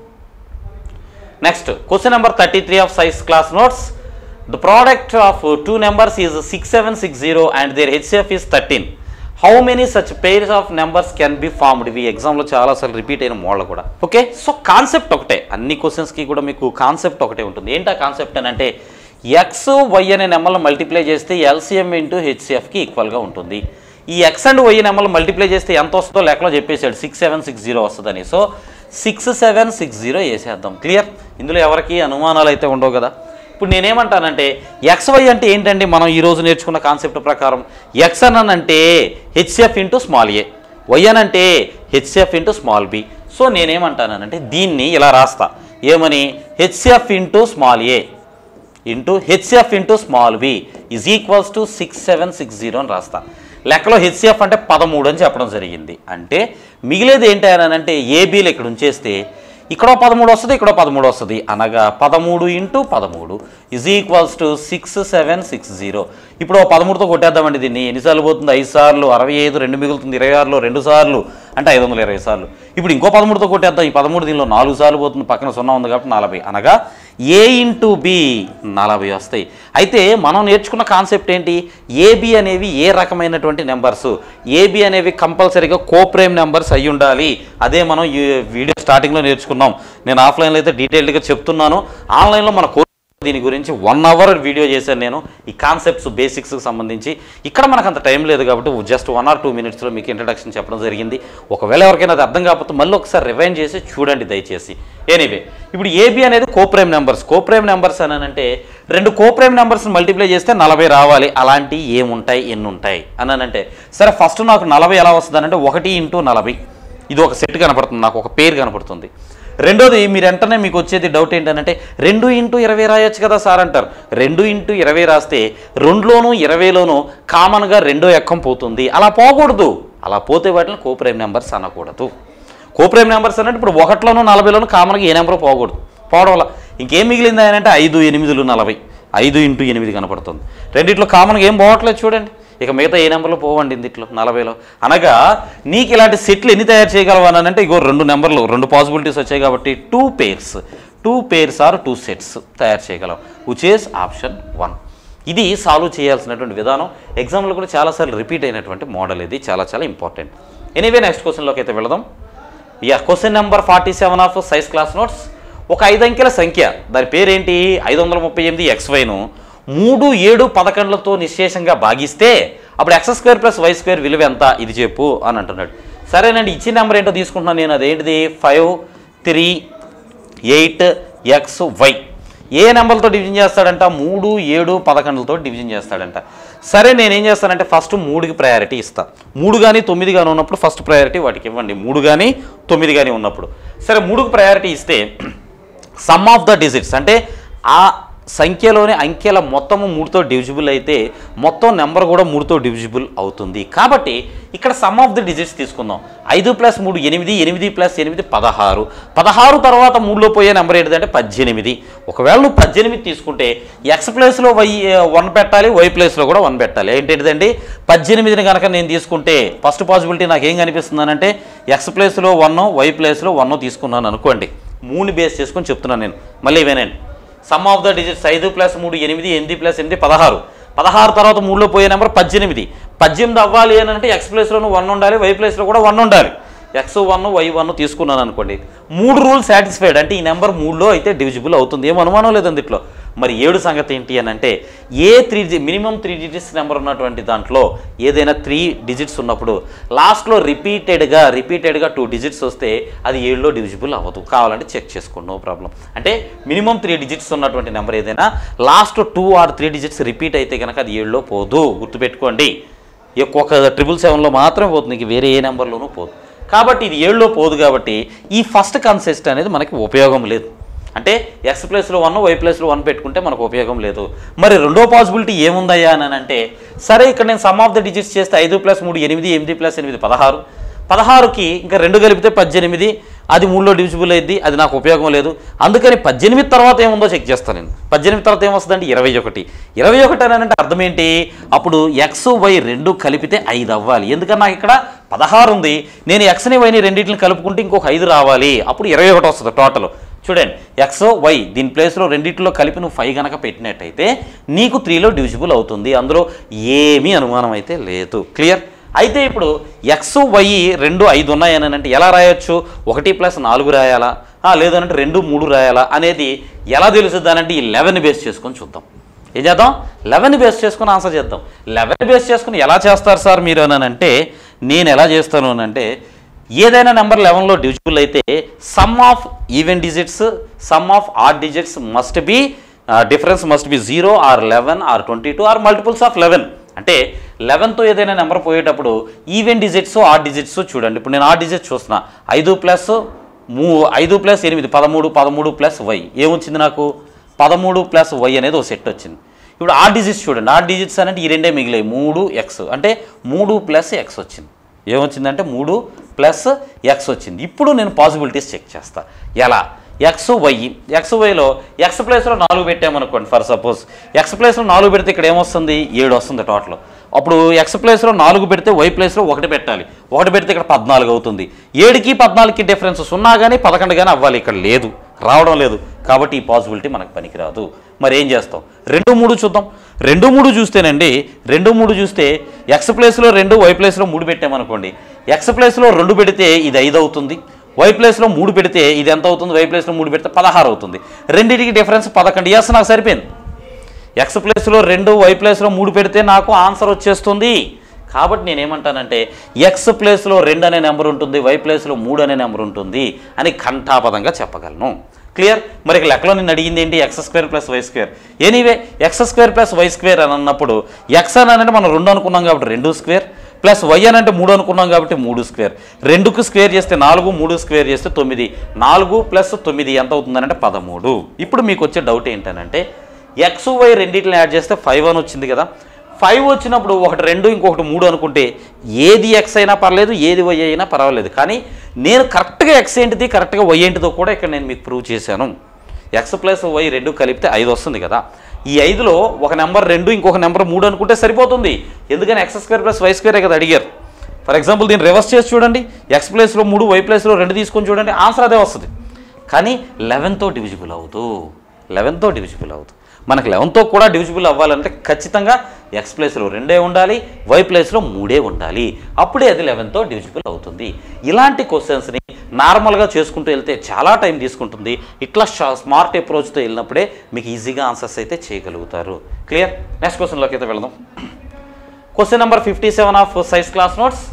next question number thirty three of science class notes the product of two numbers is six seven six zero and their HF is thirteen how many such pairs of numbers can be formed ఇవి ఎగ్జామ్లో చాలాసార్లు repeat అయిన model కూడా okay so concept ఒకటే అన్ని క్వశ్చన్స్కి కూడా మీకు కాన్సెప్ట్ ఒకటే ఉంటుంది ఏంటి ఆ కాన్సెప్ట్ అని అంటే ఎక్స్ వై అనే నెంబర్లు మల్టిప్లై చేస్తే ఎల్సిఎం ఇంటూ హెచ్సిఎఫ్కి ఈక్వల్గా ఉంటుంది ఈ ఎక్స్ అండ్ వై నెంబర్లు మల్టిప్లై చేస్తే ఎంత వస్తుందో లెక్కలో చెప్పేశాడు సిక్స్ సెవెన్ సిక్స్ జీరో వస్తుందని so six seven six zero వేసేద్దాం క్లియర్ ఇందులో ఎవరికి అనుమానాలు అయితే ఉండవు కదా ఇప్పుడు నేనేమంటానంటే ఎక్స్ వై అంటే ఏంటండి మనం ఈ రోజు నేర్చుకున్న కాన్సెప్ట్ ప్రకారం ఎక్స్ అని అంటే HF into small A Y అని అంటే HF into small B so నేనేమంటానంటే దీన్ని ఇలా రాస్తా ఏమని HF into small A into HF into small B is equals to six seven six zero అని రాస్తా లెక్కలో హెచ్సిఎఫ్ అంటే పదమూడు అని చెప్పడం జరిగింది అంటే మిగిలేది ఏంటి అని అంటే ఏబీలు ఇక్కడ ఉంచేస్తే ఇక్కడో పదమూడు వస్తుంది ఇక్కడో పదమూడు వస్తుంది అనగా పదమూడు ఇంటూ పదమూడు is equals to six seven six zero ఇప్పుడు ఓ పదమూడుతో కొట్టేద్దామండి దీన్ని ఎన్నిసార్లు పోతుంది ఐదు సార్లు అరవై ఐదు రెండు మిగులుతుంది ఇరవై ఆరులో రెండు సార్లు అంటే ఐదు వందల ఇరవై సార్లు ఇప్పుడు ఇంకో పదమూడుతో కొట్టేద్దాం ఈ పదమూడు దీనిలో నాలుగు సార్లు పోతుంది పక్కన సున్నా ఉంది కాబట్టి నలభై అనగా ఏ ఇంటూ బి నలభై వస్తాయి అయితే మనం నేర్చుకున్న కాన్సెప్ట్ ఏంటి ఏబి అనేవి ఏ రకమైనటువంటి నెంబర్స్ ఏబి అనేవి కంపల్సరీగా కోప్రేమ్ నెంబర్స్ అయి ఉండాలి అదే మనం ఈ వీడియో స్టార్టింగ్లో నేర్చుకున్నాం నేను ఆఫ్లైన్లో అయితే డీటెయిల్డ్గా చెప్తున్నాను ఆన్లైన్లో మన కోర్స్ దీని గురించి వన్ అవర్ వీడియో చేశాను నేను ఈ కాన్సెప్ట్స్ బేసిక్స్కి సంబంధించి ఇక్కడ మనకు అంత టైం లేదు కాబట్టి జస్ట్ వన్ ఆర్ టూ మినిట్స్లో మీకు ఇంట్రడక్షన్ చెప్పడం జరిగింది ఒకవేళ ఎవరికైనా అది అర్థం కాకపోతే మళ్ళీ ఒకసారి రివైండ్ చేసి చూడండి దయచేసి ఎనీవే ఇప్పుడు ఏబి అనేది కోప్రేమ్ నెంబర్స్ కోప్రేమ్ నెంబర్స్ అని అంటే రెండు కోప్రేమ్ నెంబర్స్ మల్టిప్లై చేస్తే నలభై రావాలి అలాంటివి ఏముంటాయి ఎన్ని ఉంటాయి అని అంటే సరే ఫస్ట్ నాకు నలభై ఎలా వస్తుంది అంటే ఒకటి ఇంటూ నలభై ఇది ఒక సెట్ కనపడుతుంది నాకు ఒక పేరు కనపడుతుంది రెండోది మీరు వెంటనే మీకు వచ్చేది డౌట్ ఏంటంటే రెండు ఇంటూ ఇరవై రాయొచ్చు కదా సార్ అంటారు రెండు ఇంటూ ఇరవై రాస్తే రెండులోనూ ఇరవైలోనూ కామన్గా రెండో ఎక్కం పోతుంది అలా పోకూడదు అలా పోతే వాటిని కోప్రైమ్ నెంబర్స్ అనకూడదు కోప్రైమ్ నెంబర్స్ అంటే ఇప్పుడు ఒకటిలోనూ నలభైలోనూ కామన్గా ఏ నెంబర్ పోకూడదు పోవడం వల్ల ఇంకేం మిగిలింది అని అంటే ఐదు ఎనిమిదిలు నలభై ఐదు ఇంటూ ఎనిమిది కనపడుతుంది రెండిట్లో కామన్గా ఏం పోవట్లేదు చూడండి ఇక మిగతా ఏ నెంబర్లో పోవండి ఇందిట్లో నలభైలో అనగా నీకు ఇలాంటి సెట్లు ఎన్ని తయారు చేయగలవు అని అంటే ఇగో రెండు నెంబర్లు రెండు పాసిబిలిటీస్ వచ్చాయి కాబట్టి two pairs two pairs or two sets తయారు చేయగలవు విచ్ ఈస్ ఆప్షన్ వన్ ఇది సాల్వ్ చేయాల్సినటువంటి విధానం ఎగ్జామ్లో కూడా చాలాసార్లు రిపీట్ అయినటువంటి మోడల్ ఇది చాలా చాలా ఇంపార్టెంట్ ఎనీవే నెక్స్ట్ క్వశ్చన్లోకి అయితే వెళదాం yeah question number forty seven of science class notes ఒక ఐదు అంకెల సంఖ్య దాని పేరేంటి ఐదు వందల ముప్పై ఎనిమిది ఎక్స్ వైను మూడు ఏడు పదకొండులతో నిశ్శేషంగా భాగిస్తే అప్పుడు X square plus Y square విలువ ఎంత ఇది చెప్పు అని అంటున్నాడు సరేనండి ఇచ్చిన నెంబర్ ఏంటో తీసుకుంటున్నాను నేను అదేంటిది five three eight X Y ఏ నెంబర్తో డివిజన్ చేస్తాడంట మూడు ఏడు పదకొండులతో డివిజన్ చేస్తాడంట సరే నేను ఏం చేస్తానంటే ఫస్ట్ మూడుకి ప్రయారిటీ ఇస్తా మూడు కానీ తొమ్మిది కానీ ఉన్నప్పుడు ఫస్ట్ ప్రయారిటీ వాటికి ఇవ్వండి మూడు కానీ తొమ్మిది కానీ ఉన్నప్పుడు సరే మూడుకి ప్రయారిటీ ఇస్తే సమ్ ఆఫ్ ద డిజిట్స్ అంటే ఆ సంఖ్యలోని అంకెల మొత్తము మూడుతో డివిజిబుల్ అయితే మొత్తం నెంబర్ కూడా మూడుతో డివిజిబుల్ అవుతుంది కాబట్టి ఇక్కడ సమ్ ఆఫ్ ది డిజిట్స్ తీసుకుందాం ఐదు ప్లస్ మూడు ఎనిమిది ఎనిమిది ప్లస్ ఎనిమిది పదహారు పదహారు తర్వాత మూడులో పోయే నెంబర్ ఏంటిదంటే పద్దెనిమిది ఒకవేళ నువ్వు పద్దెనిమిది తీసుకుంటే ఎక్స్ ప్లేస్లో వై వన్ పెట్టాలి వై ప్లేస్లో కూడా వన్ పెట్టాలి ఏంటిదండి పద్దెనిమిదిని కనుక నేను తీసుకుంటే ఫస్ట్ పాసిబిలిటీ నాకు ఏం కనిపిస్తుంది అంటే ఎక్స్ ప్లేస్లో వన్ వై ప్లేస్లో వన్ తీసుకున్నాను అనుకోండి మూడు బేస్ చేసుకొని చెప్తున్నాను నేను మళ్ళీ వినండి సమ్ ఆఫ్ ద డిజిట్స్ ఐదు ప్లస్ మూడు ఎనిమిది ఎనిమిది ప్లస్ ఎనిమిది పదహారు పదహారు తర్వాత మూడులో పోయే నెంబర్ పద్దెనిమిది పద్దెనిమిది అవ్వాలి అని అంటే ఎక్స్ ప్లేస్లోనూ వన్ ఉండాలి వై ప్లేస్లో కూడా వన్ ఉండాలి ఎక్స్ వన్ వై వన్ తీసుకున్నాను అనుకోండి మూడు రూల్ సాటిస్ఫైడ్ అంటే ఈ నెంబర్ మూడులో అయితే డివిజిబుల్ అవుతుంది ఏం అనుమానం లేదు అందుట్లో మరి ఏడు సంగతి ఏంటి అని అంటే ఏ three minimum three digits number ఉన్నటువంటి దాంట్లో ఏదైనా త్రీ డిజిట్స్ ఉన్నప్పుడు లాస్ట్లో రిపీటెడ్గా రిపీటెడ్గా టూ డిజిట్స్ వస్తే అది ఏడులో డివిజిబుల్ అవ్వదు కావాలంటే చెక్ చేసుకోండి నో ప్రాబ్లం అంటే మినిమం త్రీ డిజిట్స్ ఉన్నటువంటి నెంబర్ ఏదైనా last two or three digits repeat అయితే కనుక అది ఏడులో పోదు గుర్తుపెట్టుకోండి ఒక ట్రిపుల్ సెవెన్లో మాత్రమే పోతుంది ఇంక వేరే ఏ నెంబర్లోనూ పోదు కాబట్టి ఇది ఏడులో పోదు కాబట్టి ఈ ఫస్ట్ కన్సెస్ట్ అనేది మనకి ఉపయోగం లేదు అంటే ఎక్స్ ప్లేస్లో వన్ వై ప్లేస్లో వన్ పెట్టుకుంటే మనకు ఉపయోగం లేదు మరి రెండో పాసిబిలిటీ ఏముందయ్యా అని అంటే సరే ఇక్కడ నేను సమ్ ఆఫ్ ద డిజిట్స్ చేస్తే ఐదు ప్లస్ మూడు ఎనిమిది ఎనిమిది ప్లస్ ఎనిమిది పదహారు పదహారుకి ఇంకా రెండు కలిపితే పద్దెనిమిది అది మూడులో డివిజిబుల్ అయింది అది నాకు ఉపయోగం లేదు అందుకని పద్దెనిమిది తర్వాత ఏముందో చెక్ చేస్తాను నేను పద్దెనిమిది తర్వాత ఏమొస్తుందంటే ఇరవై ఒకటి ఇరవై ఒకటి అని అంటే అర్థం ఏంటి అప్పుడు ఎక్స్ వై రెండు కలిపితే ఐదు అవ్వాలి ఎందుకన్నా నాకు ఇక్కడ పదహారు ఉంది నేను ఎక్స్ని వైని రెండింటిని కలుపుకుంటే ఇంకొక ఐదు రావాలి అప్పుడు ఇరవై ఒకటి వస్తుంది టోటల్ చూడండి ఎక్స్ వై దీని ప్లేస్లో రెండింటిలో కలిపి నువ్వు ఫైవ్ కనుక పెట్టినట్టయితే నీకు త్రీలో డివిజిబుల్ అవుతుంది అందులో ఏమీ అనుమానం అయితే లేదు క్లియర్ అయితే ఇప్పుడు ఎక్స్ వై రెండు ఐదు ఉన్నాయని అంటే ఎలా రాయొచ్చు ఒకటి ప్లస్ నాలుగు రాయాలా ఆ, లేదనంటే రెండు మూడు రాయాలా అనేది ఎలా తెలుస్తుంది అంటే ఈ లెవెన్ బేస్ చేసుకొని చూద్దాం ఏం చేద్దాం లెవెన్ బేస్ చేసుకుని ఆన్సర్ చేద్దాం లెవెన్ బేస్ చేసుకుని ఎలా చేస్తారు సార్ మీరు అని అంటే నేను ఎలా చేస్తాను అని అంటే ఏదైనా నెంబర్ లెవెన్లో డివిజిబుల్ అయితే sum of even digits sum of odd digits must be difference must be zero or eleven or twenty two or multiples of eleven అంటే లెవెన్తో ఏదైనా నెంబర్ పోయేటప్పుడు ఈవెన్ డిజిట్స్ ఆర్ డిజిట్స్ చూడండి ఇప్పుడు నేను ఆర్ డిజిట్స్ చూస్తున్నా ఐదు ప్లస్ మూ ఐదు ప్లస్ ఎనిమిది పదమూడు పదమూడు ప్లస్ వై ఏమొచ్చింది నాకు పదమూడు ప్లస్ వై అనేది ఒక సెట్ వచ్చింది ఇప్పుడు ఆర్ డిజిట్స్ చూడండి ఆర్ డిజిట్స్ అంటే ఈ రెండే మిగిలాయి మూడు ఎక్స్ అంటే మూడు ప్లస్ ఎక్స్ వచ్చింది ఏమొచ్చిందంటే మూడు ప్లస్ ఎక్స్ వచ్చింది ఇప్పుడు నేను పాసిబిలిటీస్ చెక్ చేస్తా ఎలా ఎక్స్ వై ఎక్స్ వైలో ఎక్స్ ప్లేస్లో నాలుగు పెట్టామనుకోండి ఫర్ సపోజ్ ఎక్స్ ప్లేస్లో నాలుగు పెడితే ఇక్కడ ఏమొస్తుంది ఏడు వస్తుంది టోటల్ అప్పుడు ఎక్స్ ప్లేస్లో నాలుగు పెడితే వై ప్లేస్లో ఒకటి పెట్టాలి ఒకటి పెడితే ఇక్కడ పద్నాలుగు అవుతుంది ఏడుకి పద్నాలుగుకి డిఫరెన్స్ సున్నా కానీ పదకొండు కానీ అవ్వాలి ఇక్కడ లేదు రావడం లేదు కాబట్టి ఈ పాసిబిలిటీ మనకు పనికిరాదు మరి ఏం చేస్తాం రెండు మూడు చూద్దాం రెండు మూడు చూస్తేనండి రెండు మూడు చూస్తే ఎక్స్ ప్లేస్లో రెండు వై ప్లేస్లో మూడు పెట్టామనుకోండి ఎక్స్ ప్లేస్లో రెండు పెడితే ఇది ఐదు అవుతుంది వై ప్లేస్లో మూడు పెడితే ఇది ఎంత అవుతుంది వై ప్లేస్లో మూడు పెడితే పదహారు అవుతుంది రెండింటికి డిఫరెన్స్ పదకొండు ఎస్ నాకు సరిపోయింది ఎక్స్ ప్లేస్లో రెండు వై ప్లేస్లో మూడు పెడితే నాకు ఆన్సర్ వచ్చేస్తుంది కాబట్టి నేనేమంటానంటే ఎక్స్ ప్లేస్లో రెండు అనే నెంబర్ ఉంటుంది వై ప్లేస్లో మూడు అనే నెంబర్ ఉంటుంది అని ఘంటాపదంగా చెప్పగలను క్లియర్ మరి ఇక లెక్కలో నేను అడిగింది ఏంటి X square plus Y square anyway X square plus Y square అని అన్నప్పుడు ఎక్స్ అని అంటే మనం రెండు అనుకున్నాం కాబట్టి రెండు స్క్వేర్ ప్లస్ వై అని అంటే మూడు అనుకున్నాం కాబట్టి మూడు స్క్వేర్ రెండుకు స్క్వేర్ చేస్తే నాలుగు మూడు స్క్వేర్ చేస్తే తొమ్మిది నాలుగు ప్లస్ తొమ్మిది ఎంత అవుతుందనంటే పదమూడు ఇప్పుడు మీకు వచ్చే డౌట్ ఏంటనంటే ఎక్స్ వై రెండింటిని యాడ్ చేస్తే ఫైవ్ అని వచ్చింది కదా ఫైవ్ వచ్చినప్పుడు ఒకటి రెండు ఇంకొకటి మూడు అనుకుంటే ఏది ఎక్స్ అయినా పర్లేదు ఏది వై అయినా పర్వాలేదు కానీ నేను కరెక్ట్గా ఎక్స్ ఏంటిది కరెక్ట్గా వై ఏంటిదో కూడా ఇక్కడ నేను మీకు ప్రూవ్ చేశాను ఎక్స్ ప్లస్ వై రెండు కలిపితే ఐదు వస్తుంది కదా ఈ ఐదులో ఒక నెంబర్ రెండు ఇంకొక నెంబర్ మూడు అనుకుంటే సరిపోతుంది ఎందుకని ఎక్స్ స్క్వేర్ ప్లస్ వై స్క్వేరే కదా అడిగారు ఫర్ ఎగ్జాంపుల్ దీన్ని రివర్స్ చేసి చూడండి ఎక్స్ ప్లేస్లో మూడు వై ప్లేస్లో రెండు తీసుకొని చూడండి ఆన్సర్ అదే వస్తుంది కానీ లెవెన్తో డివిజిబుల్ అవుతూ లెవెన్తో డివిజిబుల్ అవుతూ మనకు లెవెన్తో కూడా డివిజిబుల్ అవ్వాలంటే ఖచ్చితంగా ఎక్స్ ప్లేస్లో రెండే ఉండాలి వై ప్లేస్లో మూడే ఉండాలి అప్పుడే అది లెవెన్తో డివిజిబుల్ అవుతుంది ఇలాంటి క్వశ్చన్స్ని నార్మల్గా చేసుకుంటూ వెళ్తే చాలా టైం తీసుకుంటుంది ఇట్లా షా- స్మార్ట్ అప్రోచ్తో వెళ్ళినప్పుడే మీకు ఈజీగా ఆన్సర్స్ అయితే చేయగలుగుతారు క్లియర్ నెక్స్ట్ క్వశ్చన్లోకి అయితే వెళదాం question number fifty seven of science class notes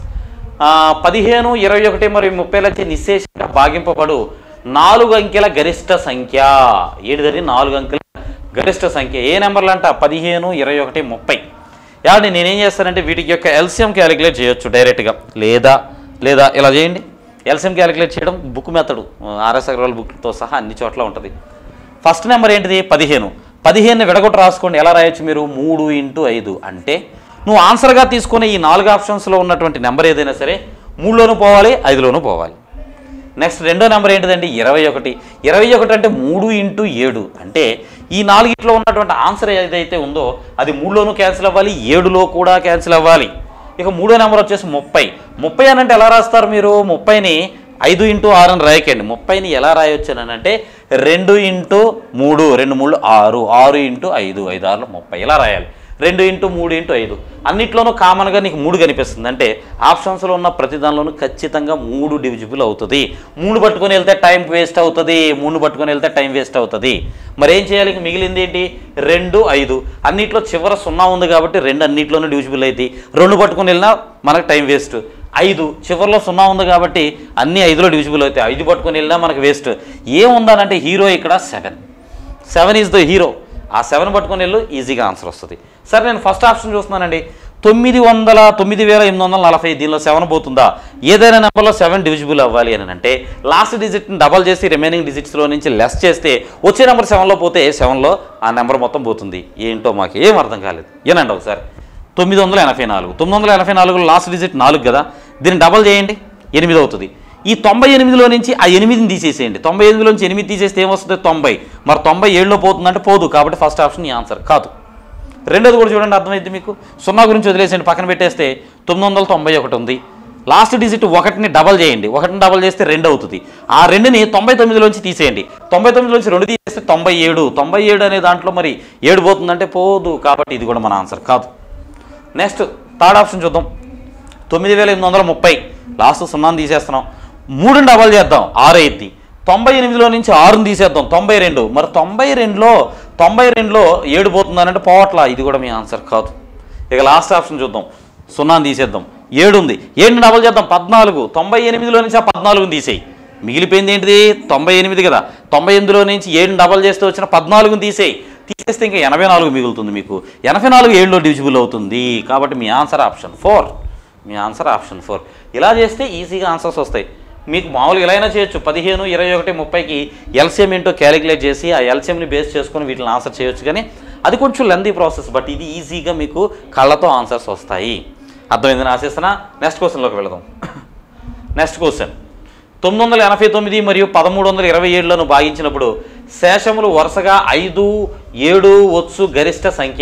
పదిహేను ఇరవై ఒకటి మరియు ముప్పైలచే నిశేషంగా భాగింపబడు నాలుగు అంకెల గరిష్ట సంఖ్య ఏడుదని నాలుగు అంకెల గరిష్ట సంఖ్య ఏ నెంబర్లు అంట పదిహేను ఇరవై ఒకటి ముప్పై యావండి నేనేం చేస్తానంటే వీటికి యొక్క ఎల్సిఎం క్యాలిక్యులేట్ చేయొచ్చు డైరెక్ట్గా లేదా లేదా ఇలా చేయండి ఎల్సిఎం క్యాలిక్యులేట్ చేయడం బుక్ మెథడు ఆర్ఎస్ అగర్వాల్ బుక్తో సహా అన్ని చోట్ల ఉంటుంది ఫస్ట్ నెంబర్ ఏంటిది పదిహేను పదిహేను విడగొట్టు రాసుకోండి ఎలా రాయొచ్చు మీరు మూడు ఇంటూ ఐదు అంటే నువ్వు ఆన్సర్గా తీసుకునే ఈ నాలుగు ఆప్షన్స్లో ఉన్నటువంటి నెంబర్ ఏదైనా సరే మూడులోనూ పోవాలి ఐదులోనూ పోవాలి నెక్స్ట్ రెండో నెంబర్ ఏంటిదండి ఇరవై ఒకటి ఇరవై ఒకటి అంటే మూడు ఇంటూ ఏడు అంటే ఈ నాలుగిట్లో ఉన్నటువంటి ఆన్సర్ ఏదైతే ఉందో అది మూడులోనూ క్యాన్సిల్ అవ్వాలి ఏడులో కూడా క్యాన్సిల్ అవ్వాలి ఇక మూడో నెంబర్ వచ్చేసి ముప్పై ముప్పై అని అంటే ఎలా రాస్తారు మీరు ముప్పైని ఐదు ఇంటూ ఆరు అని రాయకండి ముప్పైని ఎలా రాయొచ్చు అని అంటే రెండు ఇంటూ మూడు రెండు మూడు ఆరు ఆరు ఇంటూ ఐదు ఐదు ఆరులో ముప్పై ఇలా రాయాలి రెండు ఇంటూ మూడు ఇంటూ ఐదు అన్నిట్లోనూ కామన్గా నీకు మూడు కనిపిస్తుంది అంటే ఆప్షన్స్లో ఉన్న ప్రతి దానిలోనూ ఖచ్చితంగా మూడు డివిజిబుల్ అవుతుంది మూడు పట్టుకొని వెళ్తే టైం వేస్ట్ అవుతుంది మూడు పట్టుకొని వెళ్తే టైం వేస్ట్ అవుతుంది మరి ఏం చేయాలి ఇంక మిగిలింది ఏంటి రెండు ఐదు అన్నిట్లో చివర సున్నా ఉంది కాబట్టి రెండు అన్నిట్లోనూ డివిజిబుల్ అవుతాయి రెండు పట్టుకొని వెళ్ళినా మనకు టైం వేస్ట్ ఐదు చివరిలో సున్నా ఉంది కాబట్టి అన్ని ఐదులో డివిజిబుల్ అవుతాయి ఐదు పట్టుకొని వెళ్ళినా మనకు వేస్ట్ ఏముందనంటే హీరో ఇక్కడ seven seven is the hero ఆ సెవెన్ పట్టుకొని వెళ్ళు ఈజీగా ఆన్సర్ వస్తుంది సరే నేను ఫస్ట్ ఆప్షన్ చూస్తున్నానండి తొమ్మిది వందల తొమ్మిది వేల ఎనిమిది వందల నలభై దీనిలో సెవెన్ పోతుందా ఏదైనా నెంబర్లో సెవెన్ డివిజిబుల్ అవ్వాలి అని అంటే లాస్ట్ డిజిట్ని డబల్ చేసి రిమైనింగ్ డిజిట్స్లో నుంచి లెస్ చేస్తే వచ్చే నెంబర్ సెవెన్లో పోతే సెవెన్లో ఆ నెంబర్ మొత్తం పోతుంది ఏంటో మాకు ఏం అర్థం కాలేదు ఏనండి ఒకసారి తొమ్మిది వందల ఎనభై నాలుగు తొమ్మిది వందల ఎనభై నాలుగులో లాస్ట్ డిజిట్ నాలుగు కదా దీన్ని డబల్ చేయండి ఎనిమిది అవుతుంది ఈ తొంభై ఎనిమిదిలో నుంచి ఆ ఎనిమిదిని తీసేసేయండి తొంభై ఎనిమిదిలో నుంచి ఎనిమిది తీసేస్తే ఏమొస్తుంది తొంభై మరి తొంభై ఏడులో పోతుందంటే పోదు కాబట్టి ఫస్ట్ ఆప్షన్ ఈ ఆన్సర్ కాదు రెండోది కూడా చూడండి అర్థమైంది మీకు సున్నా గురించి వదిలేసేయండి పక్కన పెట్టేస్తే తొమ్మిది వందల తొంభై ఒకటి ఉంది లాస్ట్ డిజిట్ ఒకటిని డబల్ చేయండి ఒకటిని డబల్ చేస్తే రెండు అవుతుంది ఆ రెండుని తొంభై తొమ్మిదిలోంచి తీసేయండి తొంభై తొమ్మిదిలోంచి రెండు తీసేస్తే తొంభై ఏడు తొంభై ఏడు అనే దాంట్లో మరి ఏడు పోతుందంటే పోదు కాబట్టి ఇది కూడా మన ఆన్సర్ కాదు నెక్స్ట్ థర్డ్ ఆప్షన్ చూద్దాం తొమ్మిది వేల ఎనిమిది వందల ముప్పై లాస్ట్ సున్నాను తీసేస్తున్నాం మూడుని డబల్ చేద్దాం ఆరు ఎత్తి తొంభై ఎనిమిదిలో నుంచి ఆరుని తీసేద్దాం తొంభై రెండు మరి తొంభై రెండులో తొంభై రెండులో ఏడు పోతుందనంటే పోవట్లా ఇది కూడా మీ ఆన్సర్ కాదు ఇక లాస్ట్ ఆప్షన్ చూద్దాం సున్నాను తీసేద్దాం ఏడు ఉంది ఏడుని డబల్ చేద్దాం పద్నాలుగు తొంభై ఎనిమిదిలో నుంచి ఆ పద్నాలుగుని తీసేయి మిగిలిపోయింది ఏంటిది తొంభై ఎనిమిది కదా తొంభై ఎనిమిదిలో నుంచి ఏడుని డబల్ చేస్తే వచ్చిన పద్నాలుగుని తీసేయి తీసేస్తే ఇంకా ఎనభై నాలుగు మిగులుతుంది మీకు ఎనభై నాలుగు ఏడులో డివిజిబుల్ అవుతుంది కాబట్టి మీ ఆన్సర్ ఆప్షన్ ఫోర్ మీ ఆన్సర్ ఆప్షన్ ఫోర్ ఇలా చేస్తే ఈజీగా ఆన్సర్స్ వస్తాయి మీకు మామూలుగా ఎలా అయినా చేయొచ్చు పదిహేను ఇరవై ఒకటి ముప్పైకి ఎల్సిఎం ఏంటో క్యాలిక్యులేట్ చేసి ఆ ఎల్సిఎంని బేస్ చేసుకొని వీటిని ఆన్సర్ చేయొచ్చు కానీ అది కొంచెం లెందీ ప్రాసెస్ బట్ ఇది ఈజీగా మీకు కళ్ళతో ఆన్సర్స్ వస్తాయి అర్థమైందని ఆశిస్తున్నా నెక్స్ట్ క్వశ్చన్లోకి వెళదాం నెక్స్ట్ క్వశ్చన్ తొమ్మిది వందల ఎనభై తొమ్మిది మరియు పదమూడు వందల ఇరవై ఏడులను భాగించినప్పుడు శేషములు వరుసగా ఐదు ఏడు వచ్చు గరిష్ట సంఖ్య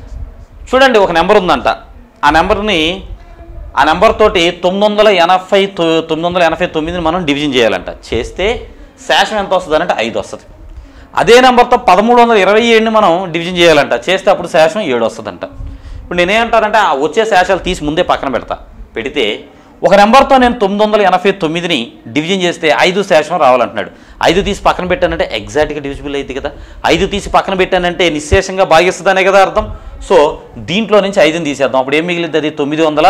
చూడండి ఒక నెంబర్ ఉందంట ఆ నెంబర్ని ఆ నెంబర్ తోటి తొమ్మిది వందల ఎనభై తొ- తొమ్మిది వందల ఎనభై తొమ్మిదిని మనం డివిజన్ చేయాలంట చేస్తే శేషం ఎంత వస్తుంది అంటే ఐదు వస్తుంది అదే నెంబర్తో పదమూడు వందల ఇరవై ఏడుని మనం డివిజన్ చేయాలంట చేస్తే అప్పుడు శేషం ఏడు వస్తుందంట ఇప్పుడు నేనేమంటానంటే ఆ వచ్చే శేషాలు తీసి ముందే పక్కన పెడతా పెడితే ఒక నెంబర్తో నేను తొమ్మిది వందల ఎనభై తొమ్మిదిని డివిజన్ చేస్తే ఐదు శేషం రావాలంటున్నాడు ఐదు తీసి పక్కన పెట్టానంటే ఎగ్జాక్ట్గా డివిజిబుల్ అయింది కదా ఐదు తీసి పక్కన పెట్టానంటే నిశ్శేషంగా భాగిస్తుందనే కదా అర్థం సో దీంట్లో నుంచి ఐదుని తీసేద్దాం అప్పుడు ఏం మిగిలింది అది తొమ్మిది వందల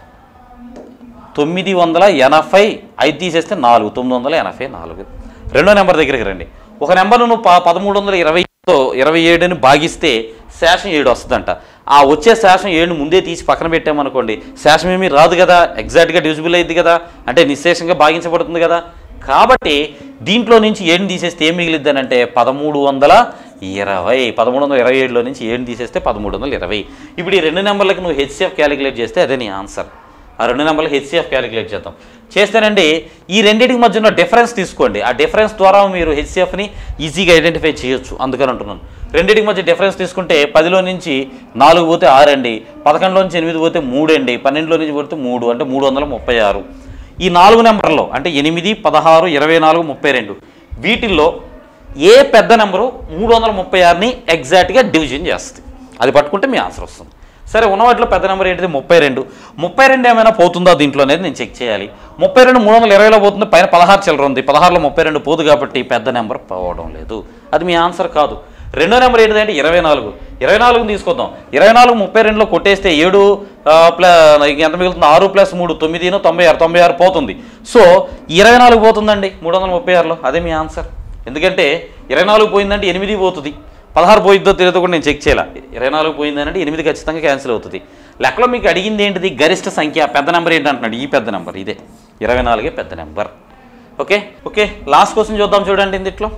తొమ్మిది వందల ఎనభై ఐదు తీసేస్తే నాలుగు తొమ్మిది వందల ఎనభై నాలుగు రెండో నెంబర్ దగ్గరికి రండి ఒక నెంబర్ నువ్వు ప పదమూడు వందల ఇరవైతో ఇరవై ఏడుని భాగిస్తే శేషం ఏడు వస్తుందంట ఆ వచ్చే శేషం ఏడుని ముందే తీసి పక్కన పెట్టామనుకోండి శేషం ఏమీ రాదు కదా ఎగ్జాక్ట్గా డివిజిబుల్ అయింది కదా అంటే నిశ్శేషంగా భాగించబడుతుంది కదా కాబట్టి దీంట్లో నుంచి ఏడుని తీసేస్తే ఏం మిగిలిద్ది అని అంటే పదమూడు వందల ఇరవై పదమూడు వందల ఇరవై ఏడులో నుంచి ఏడుని తీసేస్తే పదమూడు వందల ఇరవై ఇప్పుడు ఈ రెండు నెంబర్లకు నువ్వు హెచ్సిఎఫ్ క్యాలిక్యులేట్ చేస్తే అదే నీ ఆన్సర్ ఆ రెండు నెంబర్లు హెచ్సిఎఫ్ క్యాలిక్యులేట్ చేద్దాం చేస్తేనండి ఈ రెండింటికి మధ్య ఉన్న డిఫరెన్స్ తీసుకోండి ఆ డిఫరెన్స్ ద్వారా మీరు హెచ్సిఎఫ్ని ఈజీగా ఐడెంటిఫై చేయొచ్చు అందుకని అంటున్నాను రెండింటికి మధ్య డిఫరెన్స్ తీసుకుంటే పదిలో నుంచి నాలుగు పోతే ఆరు అండి పదకొండులో నుంచి ఎనిమిది పోతే మూడు అండి పన్నెండులో నుంచి పోతే మూడు అంటే మూడు వందల ముప్పై ఆరు ఈ నాలుగు నెంబర్లో అంటే ఎనిమిది పదహారు ఇరవై నాలుగు ముప్పై రెండు వీటిల్లో ఏ పెద్ద నెంబరు మూడు వందల ముప్పై ఆరుని ఎగ్జాక్ట్గా డివిజన్ చేస్తుంది అది పట్టుకుంటే మీ ఆన్సర్ వస్తుంది సరే ఉన్న వాటిలో పెద్ద నెంబర్ ఏంటిది ముప్పై రెండు ముప్పై రెండు ఏమైనా పోతుందా దీంట్లో అనేది నేను చెక్ చేయాలి ముప్పై రెండు మూడు వందల ఇరవైలో పోతుంది పైన పదహారు చిల్లర ఉంది పదహారులో ముప్పై రెండు పోదు కాబట్టి పెద్ద నెంబర్ పోవడం లేదు అది మీ ఆన్సర్ కాదు రెండో నెంబర్ ఏంటిదంటే ఇరవై నాలుగు ఇరవై నాలుగుని తీసుకొద్దాం ఇరవై నాలుగు ముప్పై రెండులో కొట్టేస్తే ఏడు ప్లస్ ఎంత మిగులుతుంది ఆరు ప్లస్ మూడు తొమ్మిదిను తొంభై ఆరు తొంభై ఆరు పోతుంది సో ఇరవై నాలుగు పోతుందండి మూడు వందల ముప్పై ఆరులో అదే మీ ఆన్సర్ ఎందుకంటే ఇరవై నాలుగు పోయిందంటే ఎనిమిది పోతుంది పదహారు పోయిద్దో తెలియదు కూడా నేను చెక్ చేయాలి ఇరవై నాలుగు పోయిందంటే ఎనిమిది ఖచ్చితంగా క్యాన్సిల్ అవుతుంది లెక్కలో మీకు అడిగింది ఏంటిది గరిష్ట సంఖ్య పెద్ద నెంబర్ ఏంటంటున్నాడు ఈ పెద్ద నెంబర్ ఇదే ఇరవై నాలుగే పెద్ద number okay okay last question చూద్దాం చూడండి ఇందులో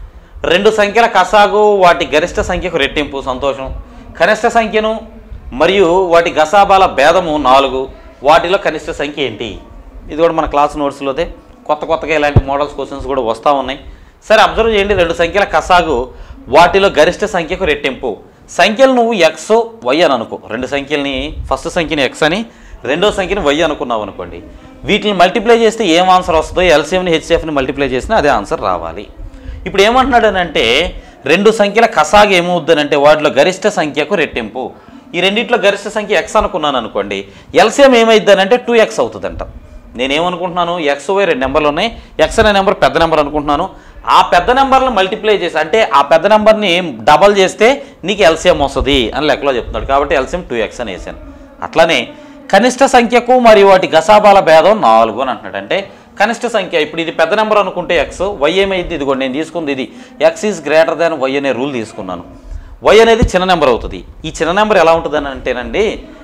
రెండు సంఖ్యల కసాగు వాటి గరిష్ట సంఖ్యకు రెట్టింపు సంతోషం కనిష్ట సంఖ్యను మరియు వాటి గసాబాల భేదము నాలుగు వాటిలో కనిష్ట సంఖ్య ఏంటి ఇది కూడా మన క్లాస్ నోట్స్లోదే కొత్త కొత్తగా ఇలాంటి మోడల్స్ క్వశ్చన్స్ కూడా వస్తూ ఉన్నాయి సరే అబ్జర్వ్ చేయండి రెండు సంఖ్యల కసాగు వాటిలో గరిష్ట సంఖ్యకు రెట్టింపు సంఖ్యలు నువ్వు ఎక్స్ వై అని అనుకో రెండు సంఖ్యల్ని ఫస్ట్ సంఖ్యని ఎక్స్ అని రెండో సంఖ్యని వై అనుకున్నావు అనుకోండి వీటిని మల్టిప్లై చేస్తే ఏం ఆన్సర్ వస్తుందో ఎల్సిఎంని హెచ్సిఎఫ్ని మల్టిప్లై చేసినా అదే ఆన్సర్ రావాలి ఇప్పుడు ఏమంటున్నాడు అంటే రెండు సంఖ్యల కసాగు ఏమవుద్దనంటే వాటిలో గరిష్ట సంఖ్యకు రెట్టింపు ఈ రెండిట్లో గరిష్ట సంఖ్య ఎక్స్ అనుకున్నాను అనుకోండి ఎల్సిఎం ఏమైద్దానంటే టూ ఎక్స్ అవుతుందంట నేనేమనుకుంటున్నాను ఎక్స్ వై రెండు నెంబర్లు ఉన్నాయి ఎక్స్ అనే నెంబర్ పెద్ద నెంబర్ అనుకుంటున్నాను ఆ పెద్ద నెంబర్ని మల్టిప్లై చేసి అంటే ఆ పెద్ద నెంబర్ని డబల్ చేస్తే నీకు ఎల్సిఎం వస్తుంది అని లెక్కలో చెప్తున్నాడు కాబట్టి ఎల్సిఎం టూ ఎక్స్ అని వేసాను అట్లానే కనిష్ట సంఖ్యకు మరియు వాటి గసాబాల భేదం నాలుగు అని అంటున్నాడు అంటే కనిష్ట సంఖ్య ఇప్పుడు ఇది పెద్ద నెంబర్ అనుకుంటే ఎక్స్ వై ఏమైంది ఇదిగోండి నేను తీసుకుంది ఇది X is greater than Y అనే రూల్ తీసుకున్నాను వై అనేది చిన్న నెంబర్ అవుతుంది ఈ చిన్న నెంబర్ ఎలా ఉంటుందని అంటేనండి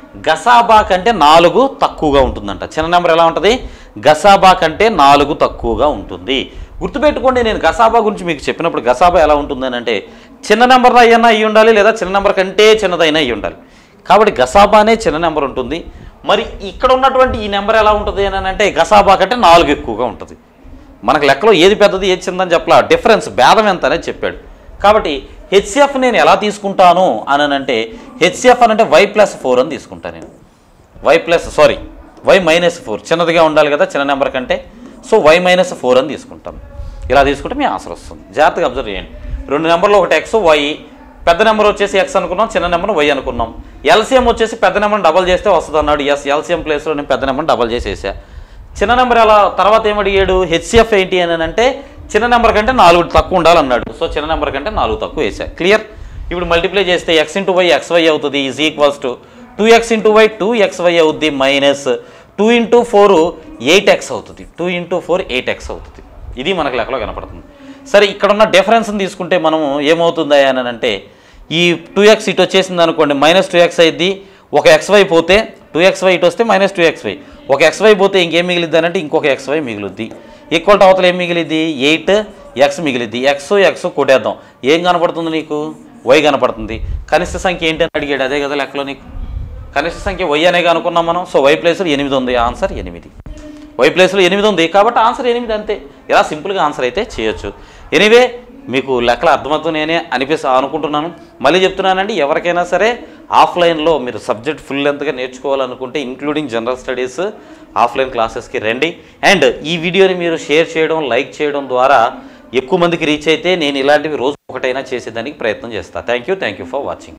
గసాబా కంటే నాలుగు తక్కువగా ఉంటుందంట చిన్న నెంబర్ ఎలా ఉంటుంది గసాబా కంటే నాలుగు తక్కువగా ఉంటుంది గుర్తుపెట్టుకోండి నేను గసాబా గురించి మీకు చెప్పినప్పుడు గసాబా ఎలా ఉంటుందని అంటే చిన్న నెంబర్ అయ్యన్నా అయ్యి ఉండాలి లేదా చిన్న నెంబర్ కంటే చిన్నదైనా అయ్యి ఉండాలి కాబట్టి గసాబా అనే చిన్న నెంబర్ ఉంటుంది మరి ఇక్కడ ఉన్నటువంటి ఈ నెంబర్ ఎలా ఉంటుంది అని అంటే గసాబా కంటే నాలుగు ఎక్కువగా ఉంటుంది మనకు లెక్కలో ఏది పెద్దది ఏది చిన్నదని చెప్పలా డిఫరెన్స్ భేదం ఎంత అనేది చెప్పాడు కాబట్టి హెచ్సిఎఫ్ నేను ఎలా తీసుకుంటాను అని అంటే హెచ్సిఎఫ్ అని అంటే వై ప్లస్ ఫోర్ అని తీసుకుంటాను నేను Y plus sorry Y minus four చిన్నదిగా ఉండాలి కదా చిన్న నెంబర్ కంటే సో వై మైనస్ ఫోర్ అని తీసుకుంటాం ఇలా తీసుకుంటే మీ ఆన్సర్ వస్తుంది జాగ్రత్తగా అబ్జర్వ్ చేయండి రెండు నెంబర్లు ఒకటి ఎక్స్ వై పెద్ద నెంబర్ వచ్చేసి ఎక్స్ అనుకున్నాం చిన్న నెంబర్ వై అనుకున్నాం ఎల్సిఎం వచ్చేసి పెద్ద నెంబర్ డబల్ చేస్తే వస్తుంది అన్నాడు ఎస్ ఎల్సిఎం ప్లేస్లో నేను పెద్ద నెంబర్ డబల్ చేసేసా చిన్న నెంబర్ ఎలా తర్వాత ఏమడిగాడు హెచ్సిఎఫ్ ఏంటి అని అంటే చిన్న నెంబర్ కంటే నాలుగు తక్కువ ఉండాలన్నాడు సో చిన్న నెంబర్ కంటే నాలుగు తక్కువ వేసా క్లియర్ ఇప్పుడు మల్టిప్లై చేస్తే X into Y X Y అవుతుంది is equals to two X into Y two X Y అవుద్ది minus two into four eight X అవుతుంది two into four eight X అవుతుంది ఇది మనకు లెక్కలో కనపడుతుంది సరే ఇక్కడ ఉన్న డిఫరెన్స్ని తీసుకుంటే మనము ఏమవుతుంది అని అంటే ఈ టూ ఎక్స్ ఇటు వచ్చేసింది అనుకోండి మైనస్ టూ ఎక్స్ అయింది ఒక ఎక్స్ వై పోతే టూ ఎక్స్ వై ఇటు వస్తే మైనస్ టూ ఎక్స్ వై ఒక ఎక్స్ వై పోతే ఇంకేం మిగిలిద్ది అని అంటే ఇంకొక ఎక్స్ వై మిగులుద్ది ఈక్వల్ టు అవతల ఏం మిగిలిద్ది ఎయిట్ ఎక్స్ మిగిలిద్ది ఎక్స్ ఎక్స్ కొట్టేద్దాం ఏం కనపడుతుంది నీకు వై కనపడుతుంది కనిష్ట సంఖ్య ఏంటి అని అడిగాడు అదే కదా లెక్కలో నీకు కనిష్ట సంఖ్య వై అనేగా అనుకున్నాం మనం సో వై ప్లేస్లో ఎనిమిది ఉంది ఆన్సర్ ఎనిమిది వై ప్లేస్లో ఎనిమిది ఉంది కాబట్టి ఆన్సర్ ఎనిమిది అంతే ఇలా సింపుల్గా ఆన్సర్ అయితే చేయొచ్చు ఎనీవే మీకు లెక్కలు అర్థమవుతుంది నేనే అనిపిస్తా అనుకుంటున్నాను మళ్ళీ చెప్తున్నానండి ఎవరికైనా సరే ఆఫ్లైన్లో మీరు సబ్జెక్ట్ ఫుల్ లెంత్గా నేర్చుకోవాలనుకుంటే ఇంక్లూడింగ్ జనరల్ స్టడీస్ ఆఫ్లైన్ క్లాసెస్కి రండి అండ్ ఈ వీడియోని మీరు షేర్ చేయడం లైక్ చేయడం ద్వారా ఎక్కువ మందికి రీచ్ అయితే నేను ఇలాంటివి రోజు ఒకటైనా చేసేదానికి ప్రయత్నం చేస్తాను thank you thank you for watching